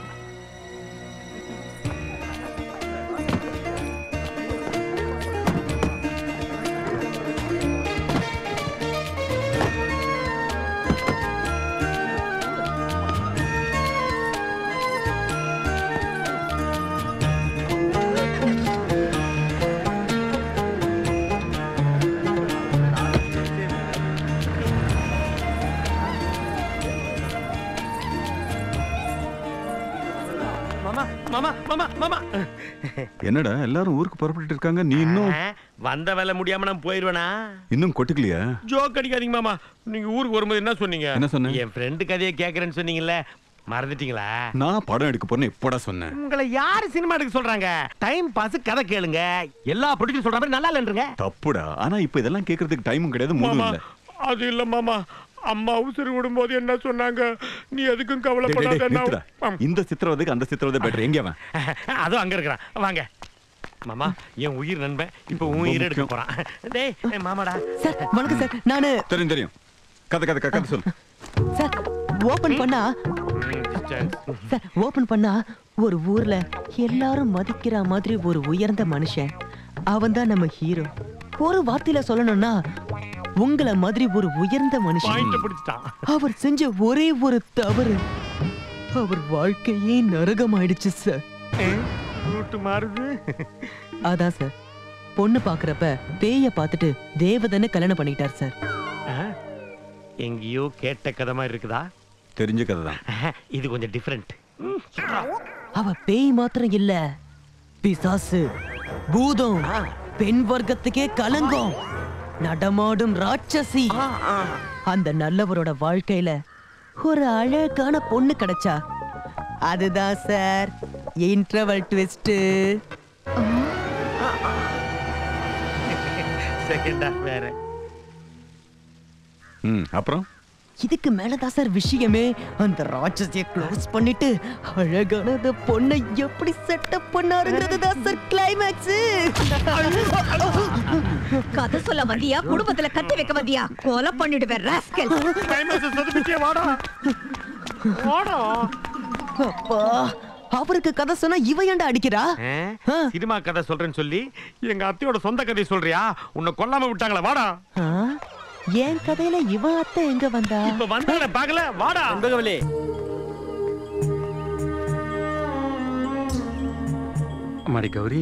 மாமா மாமா மாமா மாமா என்னடா எல்லாரும் ஊருக்கு புறப்பட்டு இருக்காங்க நீ இன்னும் ஆ, வந்த வேலை முடியாம நான் போயிருவேனா இன்னும் கொட்டுக்கலையா ஜோக் அடிக்காதீங்க மாமா நீங்க ஊருக்கு வரும்போது என்ன சொன்னீங்க என்ன சொன்னேன்? என் ஃப்ரெண்டு கதையை கேக்குறேன்னு சொன்னீங்கல்ல மறந்துட்டீங்களா நான் படம் எடுக்க போறேன்னு எப்படா சொன்னேன் உங்களை யாரு சினிமா எடுக்க சொல்றாங்க டைம் பாஸ் கதை கேளுங்க எல்லா ப்ரொடியூசர் சொல்ற மாதிரி நல்லா இல்லைன்றங்க தப்புடா ஆனா இப்ப இதெல்லாம் கேக்குறதுக்கு டைமும் கிடையாது மூடும் மாமா இல்ல அது இல்ல மாமா அம்மா உசுறு விடும்போது என்ன சொன்னாங்க நீ எதுக்கும் டேய், டேய், டேய், கவலைப்படாத நிறுத்துடா. இந்த சித்திரவதைக்கு அந்த சித்திரவதை பெட்டர் எங்க அவன் அதுவும் அங்க இருக்கிறான் வாங்க மாமா என் உயிர் நண்பன் இப்போ உன் உயிர் எடுக்க போறான் டேய் ஏய், மாமாடா சார் வணக்கம் சார் நானு தெரியும் தெரியும் கதை கதை கதை சொல்லு சார் ஓபன் பண்ணா சார் ஓபன் பண்ணா ஒரு ஊர்ல எல்லாரும் மதிக்கிற மாதிரி ஒரு உயர்ந்த மனுஷன் அவன் தான் நம்ம ஹீரோ ஒரு வார்த்தையில சொல்லணும்னா உங்களை மாதிரி ஒரு உயர்ந்த மனுஷன் பாயிண்ட் பிடிச்சிட்டான் அவர் செஞ்ச ஒரே ஒரு தவறு அவர் வாழ்க்கையே நரகமாயிடுச்சு சார் ரூட்டு மாறுது அதான் சார் பொண்ணு பாக்குறப்ப பேய பார்த்துட்டு தேவதனை கல்யாணம் பண்ணிக்கிட்டார் சார் ஆ? எங்கேயோ கேட்ட கதை மாதிரி இருக்குதா தெரிஞ்ச கதை தான் இது கொஞ்சம் டிஃப்ரெண்ட் அவ பேய் மாத்திரம் இல்ல பிசாசு பூதம் பெண் வர்க்கத்துக்கே கலங்கம் நடமாடும் ராட்சசி அந்த நல்லவரோட வாழ்க்கையில ஒரு அழகான பொண்ணு கிடைச்சா அதுதான் சார் இன்டர்வல் ட்விஸ்ட் செகண்டா வேற ம் அப்புறம் இதுக்கு மேலதான் சார் விஷயமே அந்த ராட்சசிய க்ளோஸ் பண்ணிட்டு அழகான அந்த பொண்ணை எப்படி செட்டப் பண்ணாருங்கிறது தான் சார் கிளைமேக்ஸ் கதை சொல்ல வந்தியா குடும்பத்துல கட்டி வைக்க வந்தியா கொலை பண்ணிடுவேன் ராஸ்கல் வாடா வாடா அப்பா அவருக்கு கதை சொன்னா இவ ஏன்டா அடிக்கிறா சினிமா கதை சொல்றேன்னு சொல்லி எங்க அத்தையோட சொந்த கதையை சொல்றியா உன்னை கொல்லாம விட்டாங்களா வாடா ஆ? என் கதையில இவ அத்தை எங்க வந்தா இப்ப வந்தால பாக்கல வாடா அம்மாடி கௌரி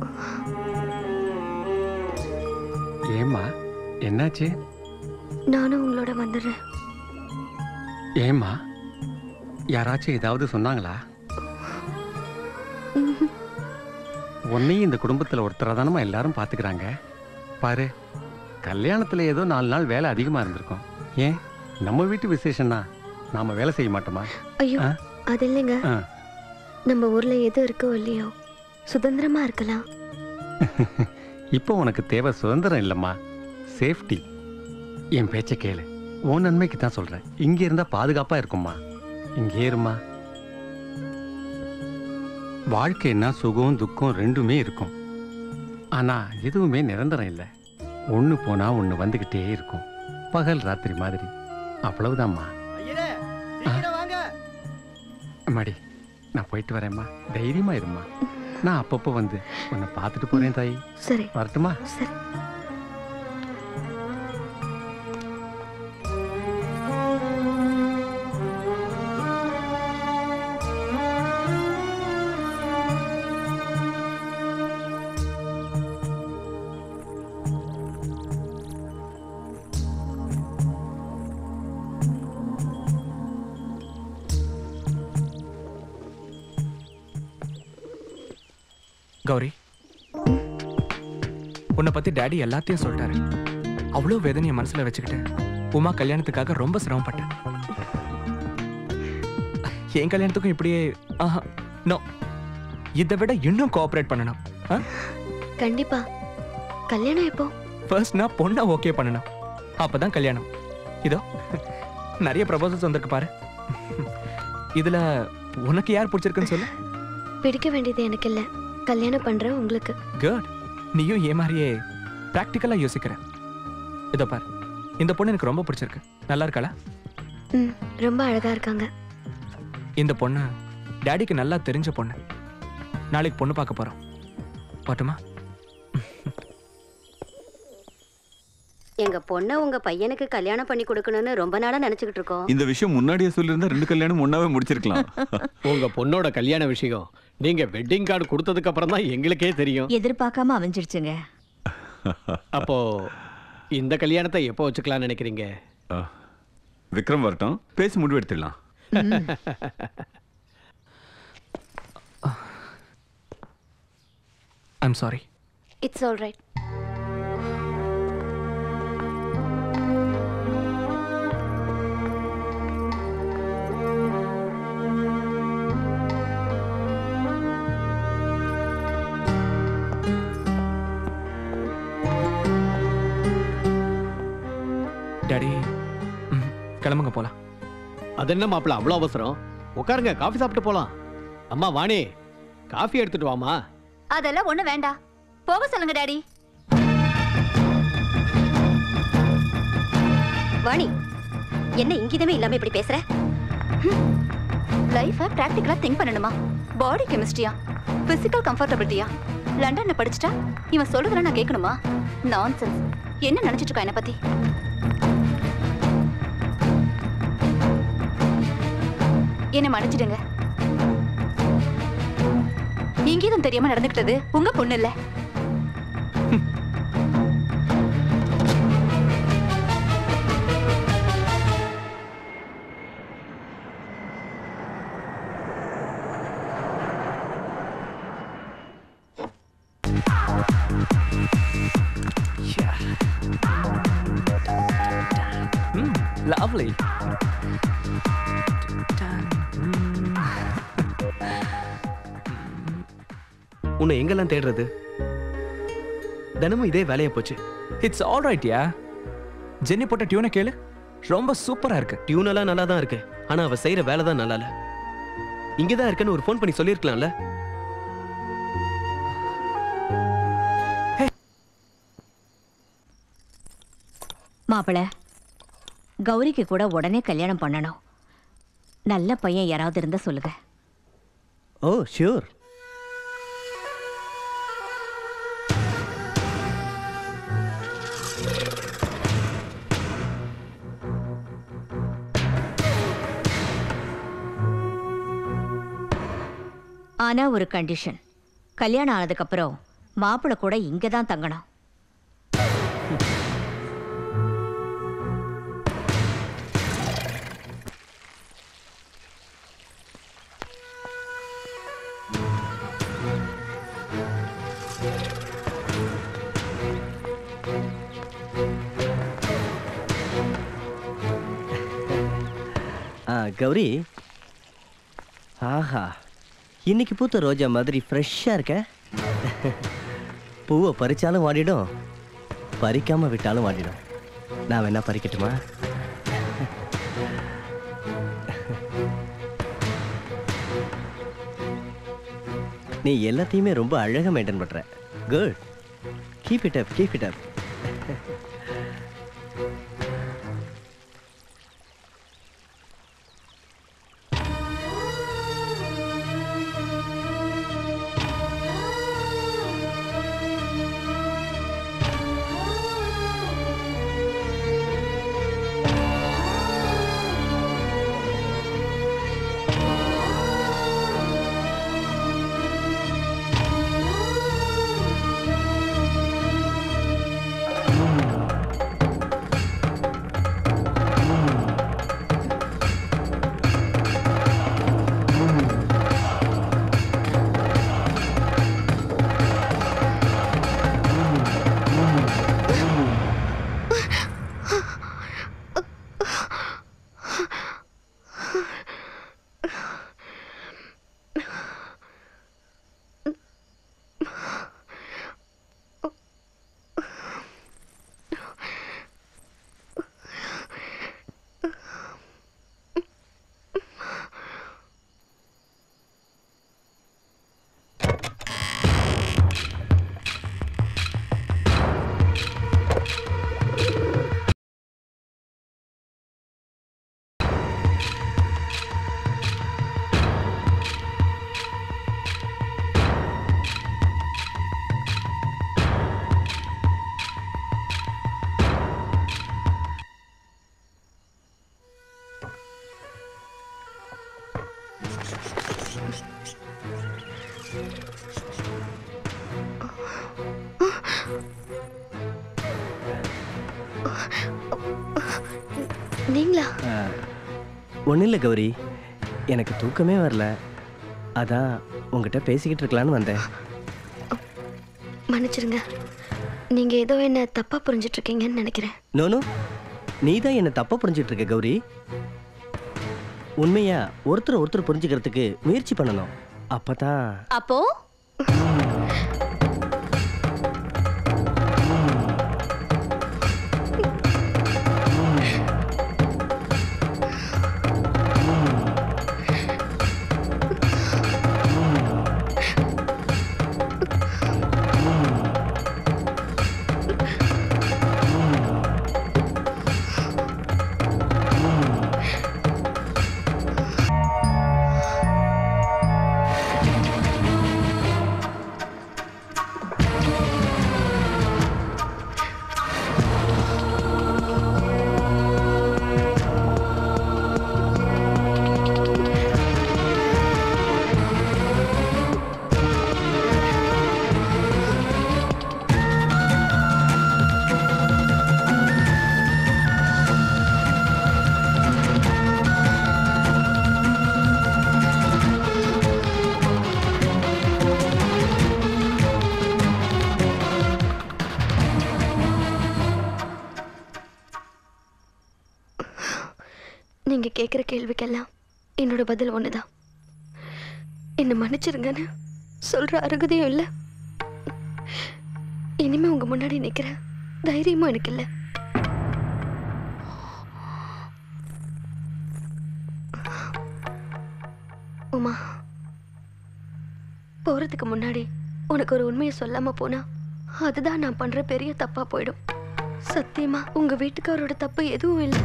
ஏம்மா என்னாச்சு நானும் உங்களோட வந்துடுறேன் ஏம்மா யாராச்சும் ஏதாவது சொன்னாங்களா உன்னையும் இந்த குடும்பத்துல ஒருத்தரா தானமா எல்லாரும் பாத்துக்கிறாங்க பாரு கல்யாணத்துல ஏதோ நாலு நாள் வேலை அதிகமா இருந்திருக்கும் ஏன் நம்ம வீட்டு விசேஷம்னா நாம வேலை செய்ய மாட்டோமா ஐயோ ஆ? அது இல்லைங்க ஆ. நம்ம ஊர்ல எது இருக்கோ இல்லையோ சுதந்திரமா இருக்கலாம் இப்போ உனக்கு தேவை சுதந்திரம் இல்லைம்மா சேஃப்டி என் பேச்சை கேளு உன் நன்மைக்கு தான் சொல்றேன் இங்க இருந்தா பாதுகாப்பா இருக்கும்மா இங்கே இருமா வாழ்க்கைன்னா சுகம் துக்கம் ரெண்டுமே இருக்கும் ஆனா எதுவுமே நிரந்தரம் இல்லை ஒண்ணு போனா ஒண்ணு வந்துகிட்டே இருக்கும் பகல் ராத்திரி மாதிரி அவ்வளவுதாம்மா அம்மாடி நான் போயிட்டு வரேம்மா தைரியமா இருமா நான் அப்பப்போ வந்து உன்னை பார்த்துட்டு போறேன் தாய் சரி வரட்டுமா சரி கௌரி உன்னை பத்தி டாடி எல்லாத்தையும் சொல்லிட்டாரு அவ்வளோ வேதனையை மனசுல வச்சுக்கிட்டு உமா கல்யாணத்துக்காக ரொம்ப சிரமப்பட்டேன் என் கல்யாணத்துக்கும் இப்படியே ஆஹா நோ இதை விட இன்னும் கோஆப்ரேட் பண்ணணும் கண்டிப்பா கல்யாணம் எப்போ ஃபர்ஸ்ட் நான் பொண்ணை ஓகே பண்ணணும் அப்பதான் கல்யாணம் இதோ நிறைய ப்ரபோசல்ஸ் வந்திருக்கு பாரு இதுல உனக்கு யார் பிடிச்சிருக்குன்னு சொல்லு பிடிக்க வேண்டியது எனக்கு இல்ல கல்யாணம் பண்றேன் உங்களுக்கு குட் நீயும் ஏ மாதிரியே ப்ராக்டிக்கலாக யோசிக்கிற இதோ பார் இந்த பொண்ணு எனக்கு ரொம்ப பிடிச்சிருக்கு நல்லா இருக்காளா ம் ரொம்ப அழகா இருக்காங்க இந்த பொண்ணு டாடிக்கு நல்லா தெரிஞ்ச பொண்ணு நாளைக்கு பொண்ணு பார்க்க போறோம் பாட்டுமா எங்க பொண்ணை உங்க பையனுக்கு கல்யாணம் பண்ணி கொடுக்கணும்னு ரொம்ப நாளா நினைச்சுக்கிட்டு இருக்கோம் இந்த விஷயம் முன்னாடியே சொல்லியிருந்தா ரெண்டு கல்யாணம் ஒன்னாவே முடிச்சிருக்கலாம் உங்க பொண்ணோட கல்யாண விஷயம் நீங்க வெட்டிங் கார்டு கொடுத்ததுக்கு அப்புறம் தான் எங்களுக்கே தெரியும் எதிர்பார்க்காம அமைஞ்சிடுச்சுங்க அப்போ இந்த கல்யாணத்தை எப்போ வச்சுக்கலாம்னு நினைக்கிறீங்க விக்ரம் வரட்டும் பேசி முடிவு எடுத்துடலாம் I'm sorry it's all right daddy ம், கிளம்புங்க போலாம் அது என்ன மாப்பிள அவ்வளோ அவசரம் உட்காருங்க காஃபி சாப்பிட்டு போலாம் அம்மா வாணி காஃபி எடுத்துட்டு வாமா அதெல்லாம் ஒண்ணு வேண்டாம் போக சொல்லுங்க டாடி வாணி என்ன இங்கிதமே இல்லாம இப்படி பேசுற லைஃபை பிராக்டிக்கலா திங்க் பண்ணணுமா பாடி கெமிஸ்ட்ரியா பிசிக்கல் கம்ஃபர்டபிலிட்டியா லண்டன்ல படிச்சுட்டா இவன் சொல்றதெல்லாம் நான் கேட்கணுமா நான்சென்ஸ் என்ன நினைச்சிட்டு இருக்கா என்ன பத்தி என்ன மன்னிச்சிடுங்க இங்கேயும் தெரியாம நடந்துக்கிட்டது உங்க பொண்ணு இல்ல லவ்லி உன்னை எங்கெல்லாம் தேடுறது தினமும் இதே வேலையா போச்சு it's all right yeah Jenny போட்ட டியூனை கேளு ரொம்ப சூப்பரா இருக்கு டியூன் எல்லாம் நல்லா தான் இருக்கு ஆனா அவ செய்யற வேலை தான் நல்லா இல்ல இங்கதான் இருக்கேன்னு ஒரு ஃபோன் பண்ணி சொல்லியிருக்கலாம்ல மாப்பிள கௌரிக்கு கூட உடனே கல்யாணம் பண்ணணும் நல்ல பையன் யாராவது இருந்தா சொல்லுங்க ஓ ஷியோர் ஆனா ஒரு கண்டிஷன் கல்யாணம் ஆனதுக்கு அப்புறம் மாப்பிள்ளை கூட இங்க தான் தங்கணும் ஆ கௌரி ஆஹா இன்னைக்கு பூத்த ரோஜா மாதிரி ஃப்ரெஷ்ஷாக இருக்க பூவை பறிச்சாலும் வாடிடும் பறிக்காம விட்டாலும் வாடிடும் நான் வேணா பறிக்கட்டுமா நீ எல்லாத்தையுமே ரொம்ப அழகா மெயின்டைன் பண்ற good keep it up keep it up நீங்களா ஒன்றும் இல்லை கௌரி எனக்கு தூக்கமே வரல அதான் உங்ககிட்ட பேசிக்கிட்டு இருக்கலான்னு வந்தேன் மன்னிச்சிருங்க நீங்க ஏதோ என்ன தப்பா புரிஞ்சிட்டு இருக்கீங்கன்னு நினைக்கிறேன் நோனோ நீ தான் என்னை தப்பாக புரிஞ்சிட்டு இருக்க கௌரி உண்மையா ஒருத்தர் ஒருத்தர் புரிஞ்சுக்கிறதுக்கு முயற்சி பண்ணணும் அப்பதான் அப்போ நீங்க கேக்குற கேள்விக்கெல்லாம் என்னோட பதில் ஒண்ணுதான் என்ன மன்னிச்சிருங்கன்னு சொல்ற அருகதையும் இல்ல இனிமே உங்க முன்னாடி நிக்கிற தைரியமும் எனக்கு இல்ல உமா போறதுக்கு முன்னாடி உனக்கு ஒரு உண்மையை சொல்லாம போனா அதுதான் நான் பண்ற பெரிய தப்பா போயிடும் சத்தியமா உங்க வீட்டுக்காரோட தப்பு எதுவும் இல்லை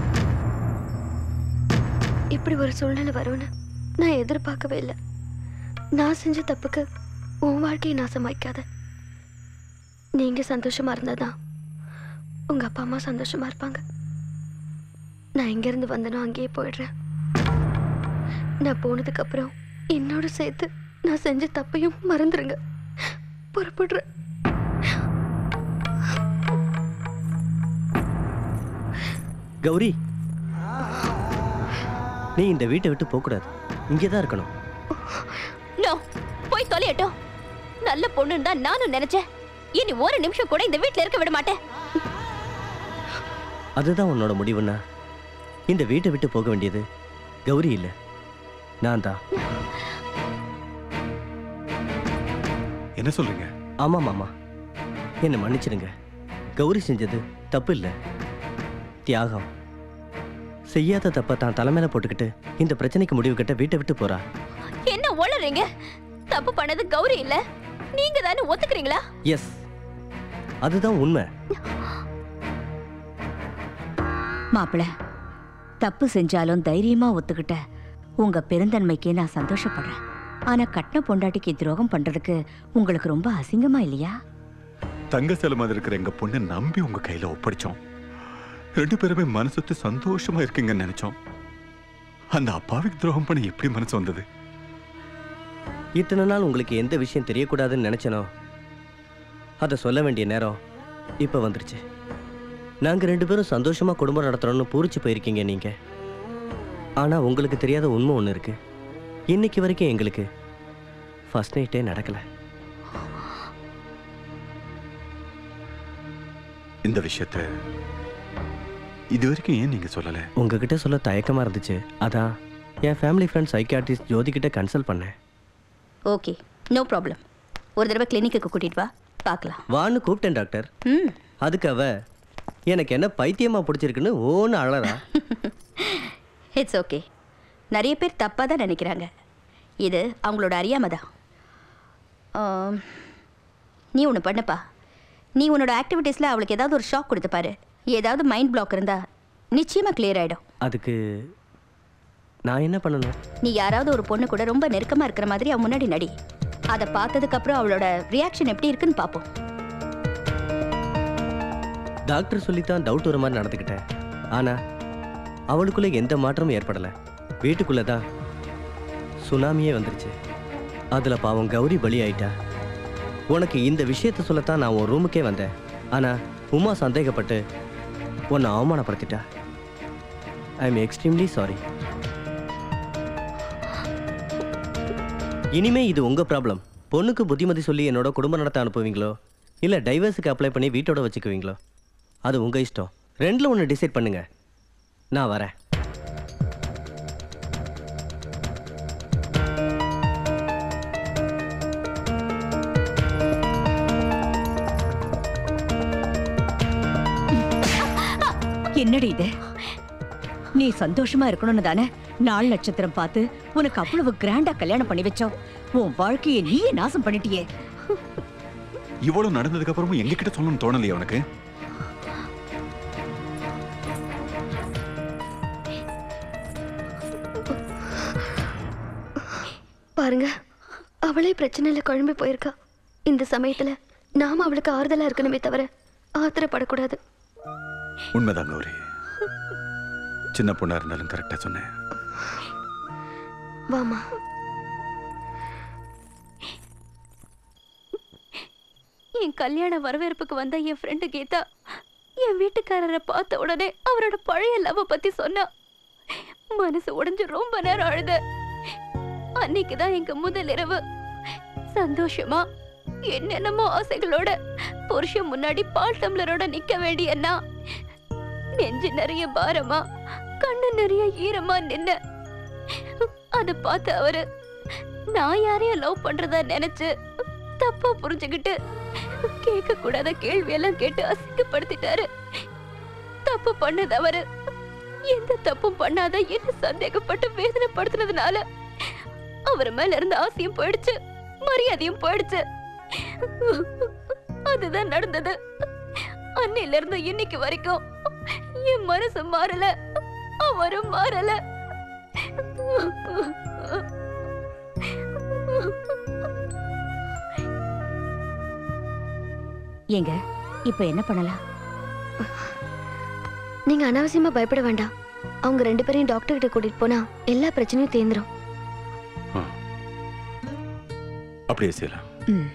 இப்படி ஒரு சூழ்நிலை வரும்னு நான் எதிர்பார்க்கவே இல்லை நான் செஞ்ச தப்புக்கு உன் வாழ்க்கையை நாசமாக்காத நீங்க சந்தோஷமா இருந்தாதான் உங்க அப்பா அம்மா சந்தோஷமா இருப்பாங்க நான் எங்கேருந்து வந்தனோ அங்கேயே போயிடுறேன் நான் போனதுக்கு அப்புறம் என்னோட சேர்த்து நான் செஞ்ச தப்பையும் மறந்துருங்க புறப்படுறேன் கௌரி நீ இந்த வீட்டை விட்டு போகக்கூடாது இங்கே தான் இருக்கணும் நோ போய் தொலையட்டும் நல்ல பொண்ணுன்னு தான் நானும் நினைச்சேன் இனி ஒரு நிமிஷம் கூட இந்த வீட்ல இருக்க விட மாட்டேன் அதுதான் உன்னோட முடிவுன்னா இந்த வீட்டை விட்டு போக வேண்டியது கௌரி இல்லை நான் தான் என்ன சொல்றீங்க ஆமா மாமா என்னை மன்னிச்சிடுங்க கௌரி செஞ்சது தப்பு இல்லை தியாகம் செய்யாத தப்பை தான் தலைமையில போட்டுக்கிட்டு இந்த பிரச்சனைக்கு முடிவு கட்ட வீட்டை விட்டு போறா என்ன உளறீங்க தப்பு பண்ணது கௌரி இல்ல நீங்க தானே ஒத்துக்கிறீங்களா எஸ் அதுதான் உண்மை மாப்பிள தப்பு செஞ்சாலும் தைரியமா ஒத்துக்கிட்ட உங்க பெருந்தன்மைக்கு நான் சந்தோஷப்படுறேன் ஆனா கட்டின பொண்டாட்டிக்கு துரோகம் பண்றதுக்கு உங்களுக்கு ரொம்ப அசிங்கமா இல்லையா தங்க சிலை மாதிரி இருக்கிற எங்க பொண்ணை நம்பி உங்க கையில ஒப்படைச்சோம் ரெண்டு பேருமே மனசுத்து சந்தோஷமா இருக்கீங்கன்னு நினைச்சோம் அந்த அப்பாவிக்கு துரோகம் பண்ண எப்படி மனசு வந்தது இத்தனை நாள் உங்களுக்கு எந்த விஷயம் தெரியக்கூடாதுன்னு நினைச்சனோ அதை சொல்ல வேண்டிய நேரம் இப்போ வந்துருச்சு நாங்கள் ரெண்டு பேரும் சந்தோஷமா குடும்பம் நடத்துறோம்னு பூரிச்சு போயிருக்கீங்க நீங்க ஆனா உங்களுக்கு தெரியாத உண்மை ஒன்று இருக்கு இன்னைக்கு வரைக்கும் எங்களுக்கு ஃபர்ஸ்ட் நைட்டே நடக்கல இந்த விஷயத்த இது வரைக்கும் ஏன் நீங்க சொல்லல உங்ககிட்ட சொல்ல தயக்கமா இருந்துச்சு அதான் என் ஃபேமிலி ஃப்ரெண்ட் சைக்கியாட்ரிஸ்ட் ஜோதி கிட்ட கன்சல்ட் பண்ணேன் ஓகே நோ ப்ராப்ளம் ஒரு தடவை கிளினிக்கு கூட்டிட்டு வா பார்க்கலாம் வான்னு கூப்பிட்டேன் டாக்டர் ம் அதுக்கு அவ எனக்கு என்ன பைத்தியமா பிடிச்சிருக்குன்னு ஓன்னு அழறா இட்ஸ் ஓகே நிறைய பேர் தப்பாக தான் நினைக்கிறாங்க இது அவங்களோட அறியாமை தான் ஆம், நீ ஒன்று பண்ணப்பா நீ உன்னோட ஆக்டிவிட்டீஸில் அவளுக்கு ஏதாவது ஒரு ஷாக் கொடுத்து பாரு ஏதாவது மைண்ட் பிளாக் இருந்தா நிச்சயமாக clear ஆகிடும் அதுக்கு நான் என்ன பண்ணணும் நீ யாராவது ஒரு பொண்ணு கூட ரொம்ப நெருக்கமாக இருக்கிற மாதிரி அவன் முன்னாடி நடி அதை பார்த்ததுக்கப்புறம் அவளோட ரியாக்ஷன் எப்படி இருக்குன்னு பார்ப்போம் டாக்டர் சொல்லித்தான் டவுட் வர மாதிரி நடந்துக்கிட்டேன் ஆனா அவளுக்குள்ள எந்த மாற்றமும் ஏற்படல வீட்டுக்குள்ள தான் சுனாமியே வந்துருச்சு அதுல பாவம் கௌரி பலி ஆயிட்டா உனக்கு இந்த விஷயத்த சொல்லத்தான் நான் உன் ரூமுக்கே வந்தேன் ஆனா உமா சந்தேகப்பட்டு உன்னை அவமானப்படுத்திட்டா ஐ எம் எக்ஸ்ட்ரீம்லி சாரி இனிமே இது உங்க ப்ராப்ளம் பொண்ணுக்கு புத்திமதி சொல்லி என்னோட குடும்ப நடத்த அனுப்புவீங்களோ இல்ல டைவர்ஸுக்கு அப்ளை பண்ணி வீட்டோட வச்சுக்குவீங்களோ அது உங்க இஷ்டம் ரெண்டுல ஒன்று டிசைட் பண்ணுங்க நான் வரேன் என்னடி இது நீ சந்தோஷமா இருக்கணும்னு தானே நாள் நட்சத்திரம் பார்த்து உனக்கு அவ்வளவு கிராண்டா கல்யாணம் பண்ணி வச்சோம் உன் வாழ்க்கையை நீயே நாசம் பண்ணிட்டியே இவ்வளவு நடந்ததுக்கு அப்புறமும் எங்க கிட்ட சொல்லணும்னு தோணலையா உனக்கு பாருங்க அவளே பிரச்சனையில குழம்பி போயிருக்கா இந்த சமயத்துல நாம அவளுக்கு ஆறுதலா இருக்கணுமே தவிர ஆத்திரப்படக்கூடாது உண்மைதான் கௌரி சின்ன பொண்ணா இருந்தாலும் கரெக்டா சொன்னேன் வாமா என் கல்யாண வரவேற்புக்கு வந்த என் ஃப்ரெண்டு கீதா என் வீட்டுக்காரரை பார்த்த உடனே அவரோட பழைய லவ் பத்தி சொன்னா மனசு உடைஞ்சு ரொம்ப நேரம் அழுத அன்னைக்கு தான் எங்க முதல் இரவு சந்தோஷமா என்னென்னமோ ஆசைகளோட புருஷன் முன்னாடி பால் டம்ளரோட நிக்க வேண்டியன்னா நெஞ்சு நிறைய பாரமா கண்ணு நிறைய ஈரமா நின்ன அத பார்த்து அவரு நான் யாரையும் லவ் பண்றதா நினைச்சு தப்பா புரிஞ்சுக்கிட்டு கேட்க கூடாத கேள்வி எல்லாம் கேட்டு அசிங்கப்படுத்திட்டாரு தப்பு பண்ணது அவரு எந்த தப்பும் பண்ணாத என்ன சந்தேகப்பட்டு வேதனைப்படுத்தினதுனால அவர் மேல இருந்த ஆசையும் போயிடுச்சு மரியாதையும் போயிடுச்சு அதுதான் நடந்தது அன்னையில இருந்து இன்னைக்கு வரைக்கும் என் மனசு மாறல அவரும் மாறல ஏங்க இப்ப என்ன பண்ணலாம் நீங்க அனாவசியமா பயப்பட வேண்டாம் அவங்க ரெண்டு பேரையும் டாக்டர் கிட்ட கூட்டிட்டு போனா எல்லா பிரச்சனையும் தேந்துரும் அப்படியே செய்யலாம் ம்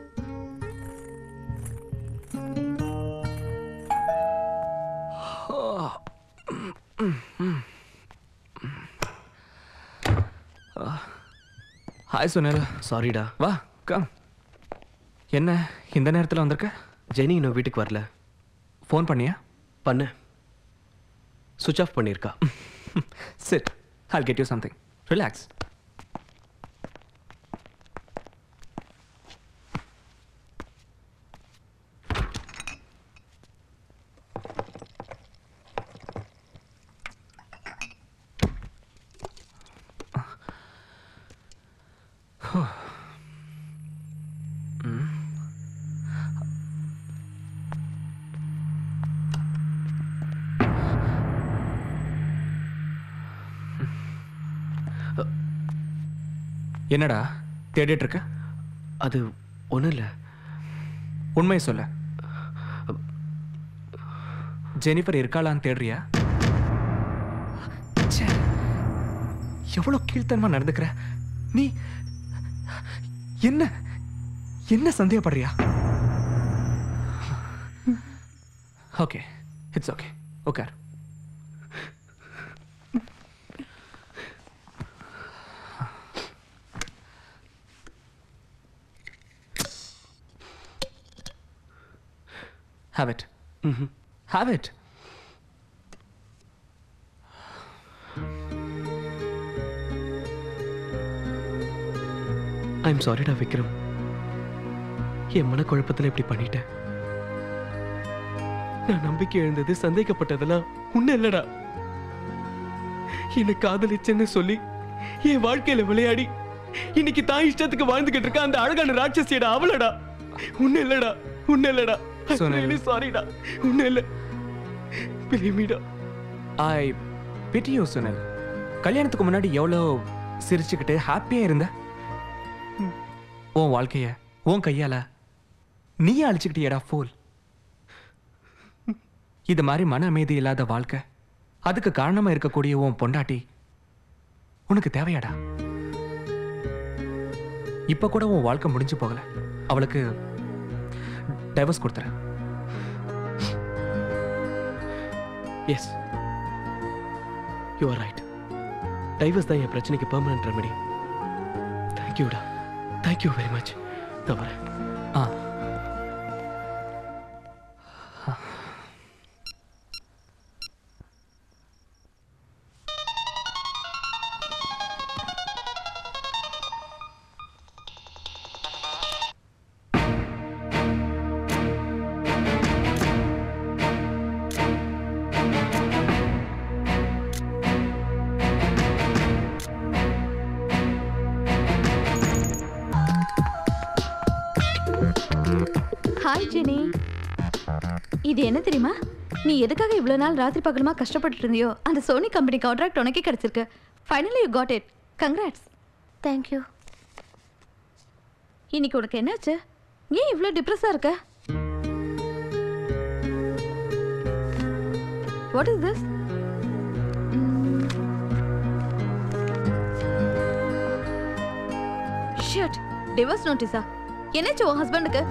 ஹாய் சுனில் சாரிடா வா கம் என்ன இந்த நேரத்தில் வந்திருக்க ஜெனி இன்னும் வீட்டுக்கு வரல ஃபோன் பண்ணியா பண்ணு சுவிச் ஆஃப் பண்ணியிருக்கா sit I'll get you something relax என்னடா தேடிட்டு இருக்க அது ஒன்றும் இல்லை உண்மை சொல்ல ஜெனிஃபர் இருக்காளான்னு தேடுறியா ச்சே, எவ்வளவு கீழ்த்தனமா நடந்துக்கிற நீ என்ன என்ன சந்தேகப்படுறியா okay it's okay okay Have it. Have it. I'm சாரிடா விக்ரம் என் மனக்குழப்பத்தில் இப்படி பண்ணிட்டேன் நான் நம்பிக்கை இழந்தது சந்தேகப்பட்டதெல்லாம் உன்ன இல்லடா என்னை காதலிச்சேன்னு சொல்லி என் வாழ்க்கையில விளையாடி இன்னைக்கு தான் இஷ்டத்துக்கு வாழ்ந்துகிட்டு இருக்க அந்த அழகான ராட்சசியடா அவளடா உன்ன இல்லடா உன்ன இல்லடா சொன்னேன்ல. சாரிடா உன்ன இல்ல பிலிமிடா ஐ பிட்டி யூ சுனல் கல்யாணத்துக்கு முன்னாடி எவ்வளோ சிரிச்சுக்கிட்டு ஹாப்பியாக இருந்த உன் வாழ்க்கைய உன் கையால நீயே அழிச்சுக்கிட்டியடா ஃபோல் இது மாதிரி மன அமைதி இல்லாத வாழ்க்கை அதுக்கு காரணமா இருக்கக்கூடிய உன் பொண்டாட்டி உனக்கு தேவையாடா இப்ப கூட உன் வாழ்க்கை முடிஞ்சு போகல அவளுக்கு டைவர்ஸ் கொடுத்துறேன் yes you are right divorce தான் என் பிரச்சனைக்கு பெர்மனன்ட் ரெமெடி தேங்க்யூடா தேங்க்யூ வெரி மச் நான் வரேன் ஆ ஹாய் ஜெனி இது என்ன தெரியுமா நீ எதுக்காக இவ்வளோ நாள் ராத்திரி பகலுமா கஷ்டப்பட்டுட்டு இருந்தியோ அந்த சோனி கம்பெனி கான்ட்ராக்ட் உனக்கே கிடைச்சிருக்கு finally you got it congrats thank you இன்னைக்கு உனக்கு என்னாச்சு ஏன் இவ்வளோ டிப்ரெஸ்ஸாக இருக்க what is this shit divorce நோட்டீஸா என்னாச்சு உன் ஹஸ்பண்டுக்கு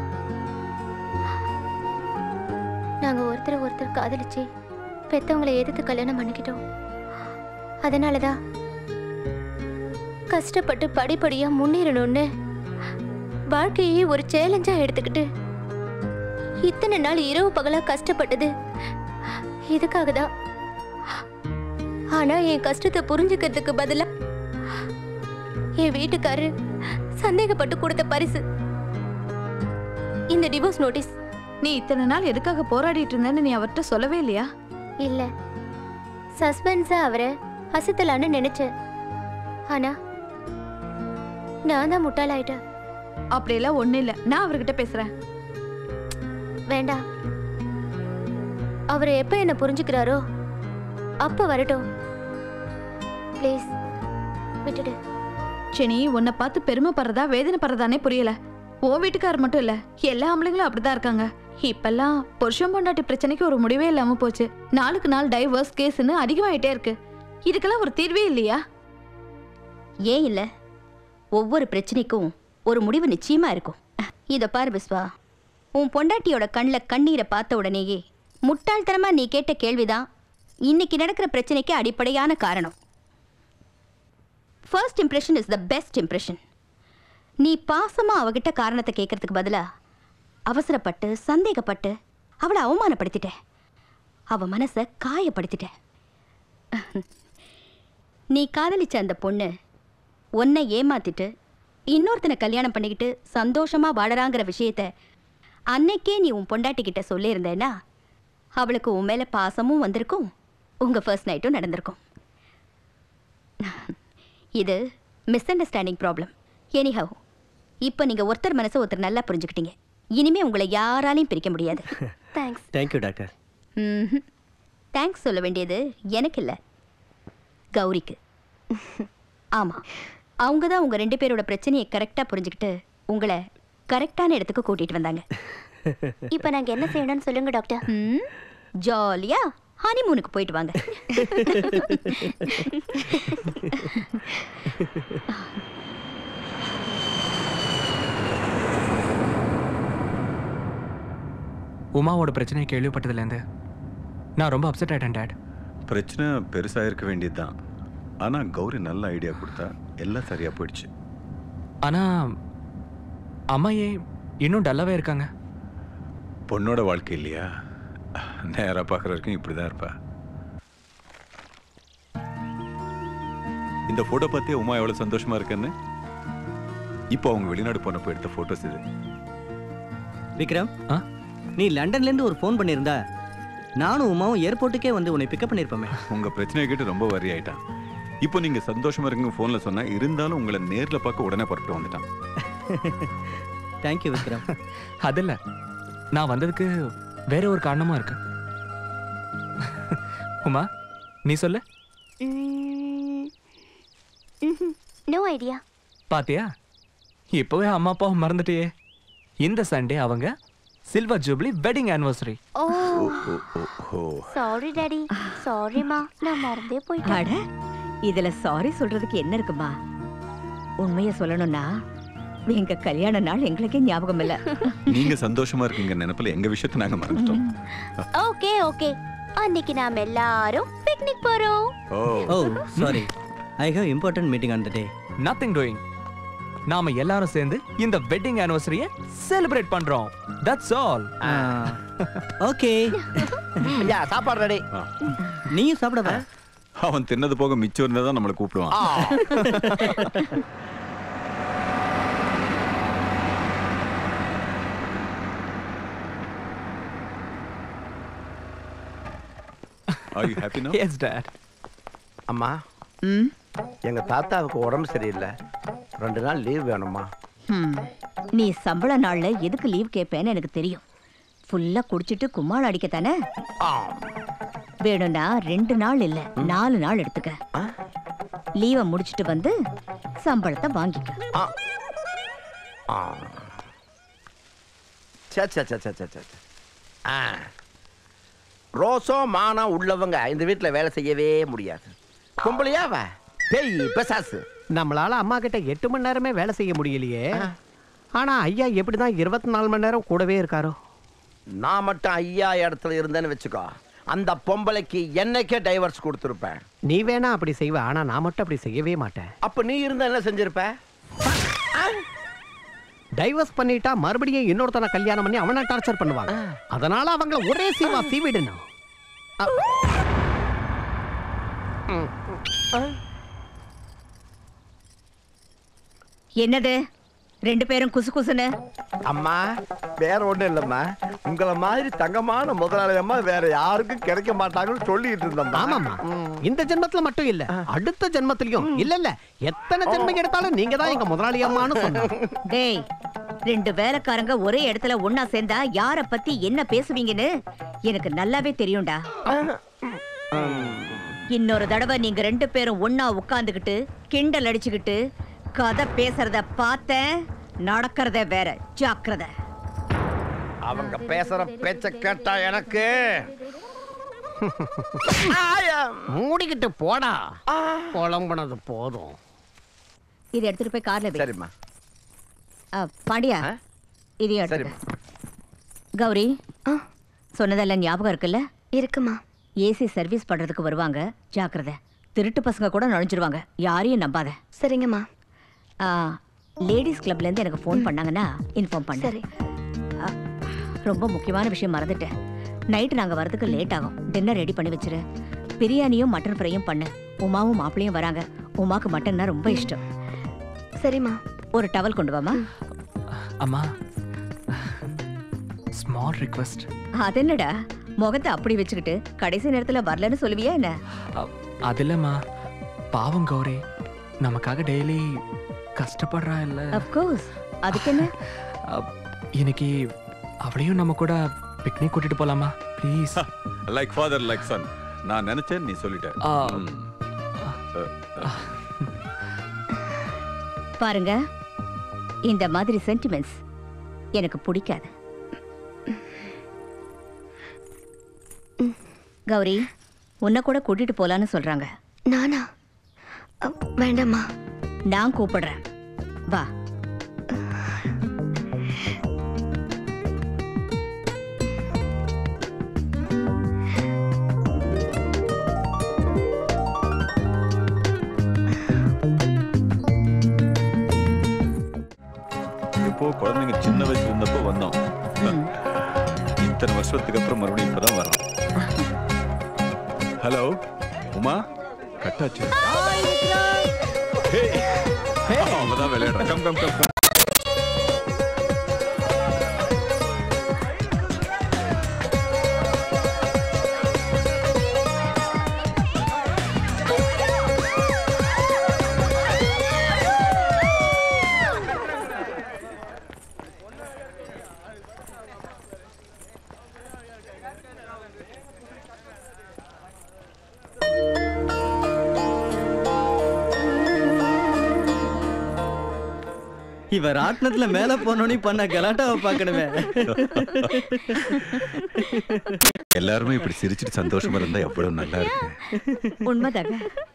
நாங்க ஒருத்தர் ஒருத்தர் காதலிச்சு பெத்தவங்களை எதிர்த்து கல்யாணம் பண்ணிக்கிட்டோம் அதனால தான் கஷ்டப்பட்டு படிப்படியா முன்னேறணும்னு வாழ்க்கையே ஒரு சேலஞ்சா எடுத்துக்கிட்டு இத்தனை நாள் இரவு பகலா கஷ்டப்பட்டது இதுக்காக தான் ஆனா என் கஷ்டத்தை புரிஞ்சுக்கிறதுக்கு பதிலா என் வீட்டுக்காரரு சந்தேகப்பட்டு கொடுத்த பரிசு இந்த டிவோர்ஸ் நோட்டீஸ் நீ இத்தனை நாள் எதுக்காக போராடிட்டு இருந்தேன்னு நீ அவர்கிட்ட சொல்லவே இல்லையா இல்ல சஸ்பென்ஸா அவரை அசத்தலான்னு நினைச்சேன் ஆனா நான் தான் முட்டாளாயிட்டேன் அப்படியெல்லாம் ஒன்றும் இல்லை நான் அவர்கிட்ட பேசுகிறேன் வேண்டாம் அவர் எப்ப என்ன புரிஞ்சுக்கிறாரோ அப்ப வரட்டும் ப்ளீஸ் விட்டுடு செனி உன்னை பார்த்து பெருமைப்படுறதா வேதனைப்படுறதானே புரியல ஓ வீட்டுக்காரர் மட்டும் இல்ல எல்லா ஆம்பளைங்களும் அப்படிதான் இருக்காங்க இப்பெல்லாம் புருஷன் பொண்டாட்டி பிரச்சனைக்கு ஒரு முடிவே இல்லாம போச்சு நாளுக்கு நாள் டைவர்ஸ் கேஸ்னு அதிகமாயிட்டே இருக்கு இதுக்கெல்லாம் ஒரு தீர்வே இல்லையா ஏன் இல்ல ஒவ்வொரு பிரச்சனைக்கும் ஒரு முடிவு நிச்சயமா இருக்கும் இத பாரு பிஸ்வா உன் பொண்டாட்டியோட கண்ணில் கண்ணீரை பார்த்த உடனேயே முட்டாள்தனமா நீ கேட்ட கேள்விதான் இன்னைக்கு நடக்கிற பிரச்சனைக்கு அடிப்படையான காரணம் first impression is the best impression நீ பாசமா அவகிட்ட காரணத்தை கேட்கறதுக்கு பதிலா அவசரப்பட்டு சந்தேகப்பட்டு அவளை அவமானப்படுத்திட்ட அவ மனசை காயப்படுத்திட்ட நீ காதலிச்ச அந்த பொண்ணு உன்னை ஏமாத்திட்டு இன்னொருத்தனை கல்யாணம் பண்ணிக்கிட்டு சந்தோஷமா வாழறாங்கிற விஷயத்த அன்னைக்கே நீ உன் பொண்டாட்டி கிட்ட சொல்லியிருந்தேன்னா அவளுக்கு உன் மேல பாசமும் வந்திருக்கும் உங்க ஃபர்ஸ்ட் நைட்டும் நடந்திருக்கும் இது மிஸ் அண்டர்ஸ்டாண்டிங் ப்ராப்ளம் எனிஹவ் இப்போ நீங்க ஒருத்தர் மனசை ஒருத்தர் நல்லா புரிஞ்சுக்கிட்டீங்க இனிமே உங்களை யாராலையும் பிரிக்க முடியாது தேங்க்ஸ் தேங்க்யூ டாக்டர் தேங்க்ஸ் சொல்ல வேண்டியது எனக்கு இல்லை கௌரிக்கு ஆமா அவங்க தான் உங்க ரெண்டு பேரோட பிரச்சனையை கரெக்டா புரிஞ்சுக்கிட்டு உங்களை கரெக்டான இடத்துக்கு கூட்டிட்டு வந்தாங்க இப்போ நாங்க என்ன செய்யணும்னு சொல்லுங்க டாக்டர் ம், ஜாலியா ஹனிமூனுக்கு போயிட்டு வாங்க உமாவோட பிரச்சனையை கேள்விப்பட்டதுலேருந்து நான் ரொம்ப அப்செட் ஆயிட்டேன் டேட் பிரச்சனை பெருசா இருக்க வேண்டியதுதான் ஆனா கௌரி நல்ல ஐடியா கொடுத்தா எல்லாம் சரியா போயிடுச்சு ஆனா அம்மா ஏன் இன்னும் டல்லாவே இருக்காங்க பொண்ணோட வாழ்க்கை இல்லையா நேரா பார்க்குற வரைக்கும் இப்படிதான் இருப்பா இந்த போட்டோ பார்த்தே உமா எவ்வளவு சந்தோஷமா இருக்குன்னு இப்போ அவங்க வெளிநாடு போனப்போ எடுத்த போட்டோஸ் இது விக்ரம் நீ லண்டன்ல இருந்து ஒரு ஃபோன் பண்ணியிருந்தா நானும் உமாவும் ஏர்போர்ட்டுக்கே வந்து உன்னை பிக்கப் பண்ணியிருப்போமே உங்க பிரச்சனையை கேட்டு ரொம்ப வரி ஆயிட்டான் இப்போ நீங்க சந்தோஷமா இருக்குங்க போன்ல சொன்னா இருந்தாலும் உங்களை நேர்ல பார்க்க உடனே புறப்பட்டு வந்துட்டான் தேங்க்யூ விக்ரம் அது இல்ல நான் வந்ததுக்கு வேற ஒரு காரணமும் இருக்கு உமா நீ சொல்லு நோ ஐடியா பாத்தியா இப்பவே அம்மா அப்பாவை மறந்துட்டியே இந்த சண்டே அவங்க silver jubilee wedding anniversary oh oh sorry daddy சாரிம்மா நான் மறந்தே அட போயிட்டேன் இதுல சாரி சொல்றதுக்கு என்ன இருக்குமா உண்மைய சொல்லணும்னா எங்க கல்யாண நாள் எங்களுக்கே ஞாபகம் இல்ல நீங்க சந்தோஷமா இருக்கீங்க நினைப்புல எங்க விஷயத்தை நாங்க மறந்துட்டோம் ஓகே ஓகே அன்னைக்கு நாம எல்லாரும் பிக்னிக் போறோம் oh sorry I have important meeting on the day nothing doing நாம எல்லாரும் சேர்ந்து இந்த வெட்டிங் ஆனிவர்சரியை செலிப்ரேட் பண்றோம் தட்ஸ் ஆல் ஓகே ஐயா சாப்பாடு ரெடி நீயும் சாப்பிடவா அவன் தின்னது போக மிச்சம் இருந்தா தான் நம்மளை கூப்பிடுவான் Are you happy now? Yes, Dad. அம்மா எங்க தாத்தாவுக்கு உடம்பு சரியில்லை ரெண்டு நாள் லீவ் வேணும்மா ஹம். நீ சம்பள நாள்ல எதுக்கு லீவ் கேட்பேன்னு எனக்கு தெரியும் ஃபுல்லா குடிச்சிட்டு கும்மாள் அடிக்கத்தானே வேணும்னா ரெண்டு நாள் இல்ல நாலு நாள் எடுத்துக்க லீவை முடிச்சிட்டு வந்து சம்பளத்தை வாங்கிக்க ஆ. சே சே சே சே சே சே சே. ஆ. ரோசம் மானம் உள்ளவங்க இந்த வீட்டில் வேலை செய்யவே முடியாது பொம்பளையா அவ பேய் பெசாசு நம்மளால அம்மா கிட்ட எட்டு மணி நேரமே வேலை செய்ய முடியலையே ஆனா ஐயா எப்படிதான் இருபத்தி நாலு மணி நேரம் கூடவே இருக்காரோ நான் மட்டும் ஐயா இடத்துல இருந்தேன்னு வச்சுக்கோ அந்த பொம்பளைக்கு என்னைக்கே டைவர்ஸ் கொடுத்துருப்பேன் நீ வேணா அப்படி செய்வ ஆனா நான் மட்டும் அப்படி செய்யவே மாட்டேன் அப்ப நீ இருந்தா என்ன செஞ்சிருப்ப டைவர்ஸ் பண்ணிட்டா மறுபடியும் இன்னொருத்தனை கல்யாணம் பண்ணி அவனை டார்ச்சர் பண்ணுவாங்க அதனால அவங்கள ஒரே சீவா சீவிடணும் என்னது ரெண்டு பேரும் குசு குசுன்னு அம்மா வேற ஒண்ணும் இல்லம்மா உங்களை மாதிரி தங்கமான முதலாளி அம்மா வேற யாருக்கும் கிடைக்க மாட்டாங்கன்னு சொல்லிட்டு இருந்தோம் ஆமாமா இந்த ஜென்மத்துல மட்டும் இல்ல அடுத்த ஜென்மத்திலயும் இல்ல இல்ல எத்தனை ஜென்மம் எடுத்தாலும் நீங்க தான் எங்க முதலாளி அம்மான்னு சொன்னோம் டேய் ரெண்டு வேலைக்காரங்க ஒரே இடத்துல ஒண்ணா சேர்ந்தா யார பத்தி என்ன பேசுவீங்கன்னு எனக்கு நல்லாவே தெரியும்டா இன்னொரு தடவை நீங்க ரெண்டு பேரும் ஒண்ணா உட்கார்ந்துகிட்டு கிண்டல் அடிச்சுக்கிட்டு கதை பேசுறத பார்த்தேன் நடக்கிறத வேற ஜாக்கிரதை அவங்க பேசுற பேச்ச கேட்டா எனக்கு மூடிக்கிட்டு போடா புலம்புனது போதும் இதை எடுத்துட்டு போய் கார்ல வை சரிம்மா ஆ, பாண்டியா இதையும் எடுத்துக்க கௌரி சொன்னதெல்லாம் ஞாபகம் இருக்குல்ல இருக்குமா ஏசி சர்வீஸ் பண்றதுக்கு வருவாங்க ஜாக்கிரதை திருட்டு பசங்க கூட நுழைஞ்சிருவாங்க யாரையும் நம்பாத சரிங்கம்மா லேடிஸ் கிளப்ல இருந்து எனக்கு ஃபோன் பண்ணாங்கன்னா இன்ஃபார்ம் பண்ண சரி ரொம்ப முக்கியமான விஷயம் மறந்துட்டேன் நைட்டு நாங்க வரதுக்கு லேட் ஆகும் டின்னர் ரெடி பண்ணி வச்சிரு பிரியாணியும் மட்டன் ஃப்ரையும் பண்ணு உமாவும் மாப்பிளையும் வராங்க உமாக்கு மட்டன்னா ரொம்ப இஷ்டம் சரிம்மா ஒரு டவல் கொண்டு வாமா அம்மா ஸ்மால் ரிக்வெஸ்ட் அது என்னடா முகத்தை அப்படி வச்சுக்கிட்டு கடைசி நேரத்துல வரலன்னு சொல்லுவியா என்ன அது இல்லம்மா பாவம் கௌரி நமக்காக டெய்லி கஷ்டப்படுறா இல்ல அப்கோர்ஸ் அதுக்கு என்ன அப், இன்னைக்கு அவளையும் நம்ம கூட பிக்னிக் கூட்டிட்டு போலாமா please like father like son நான் நினைச்சேன் நீ சொல்லிட்ட ஆ. ம். அ, அ. பாருங்க இந்த மாதிரி சென்டிமெண்ட்ஸ் எனக்கு பிடிக்காது கௌரி உன்னை கூட கூட்டிட்டு போலான்னு சொல்றாங்க நானா அ, வேண்டாம்மா நான் கூப்பிடுறேன் வா இப்போ குழந்தைங்க சின்ன வயசுல இருந்தப்போ வந்தோம் இத்தனை வருஷத்துக்கு அப்புறம் மறுபடியும் இப்பதான் வரோம் ஹலோ உமா கட்டாச்சு Hey. அவதான் விளையாடுற கம் கம் கம் கம் இவர் ராட்டினத்துல மேல போனோனே பண்ண கலாட்டாவை பார்க்கணுமே எல்லாருமே இப்படி சிரிச்சிட்டு சந்தோஷமா இருந்தா எவ்வளவு நல்லா இருக்கு உண்மைதாங்க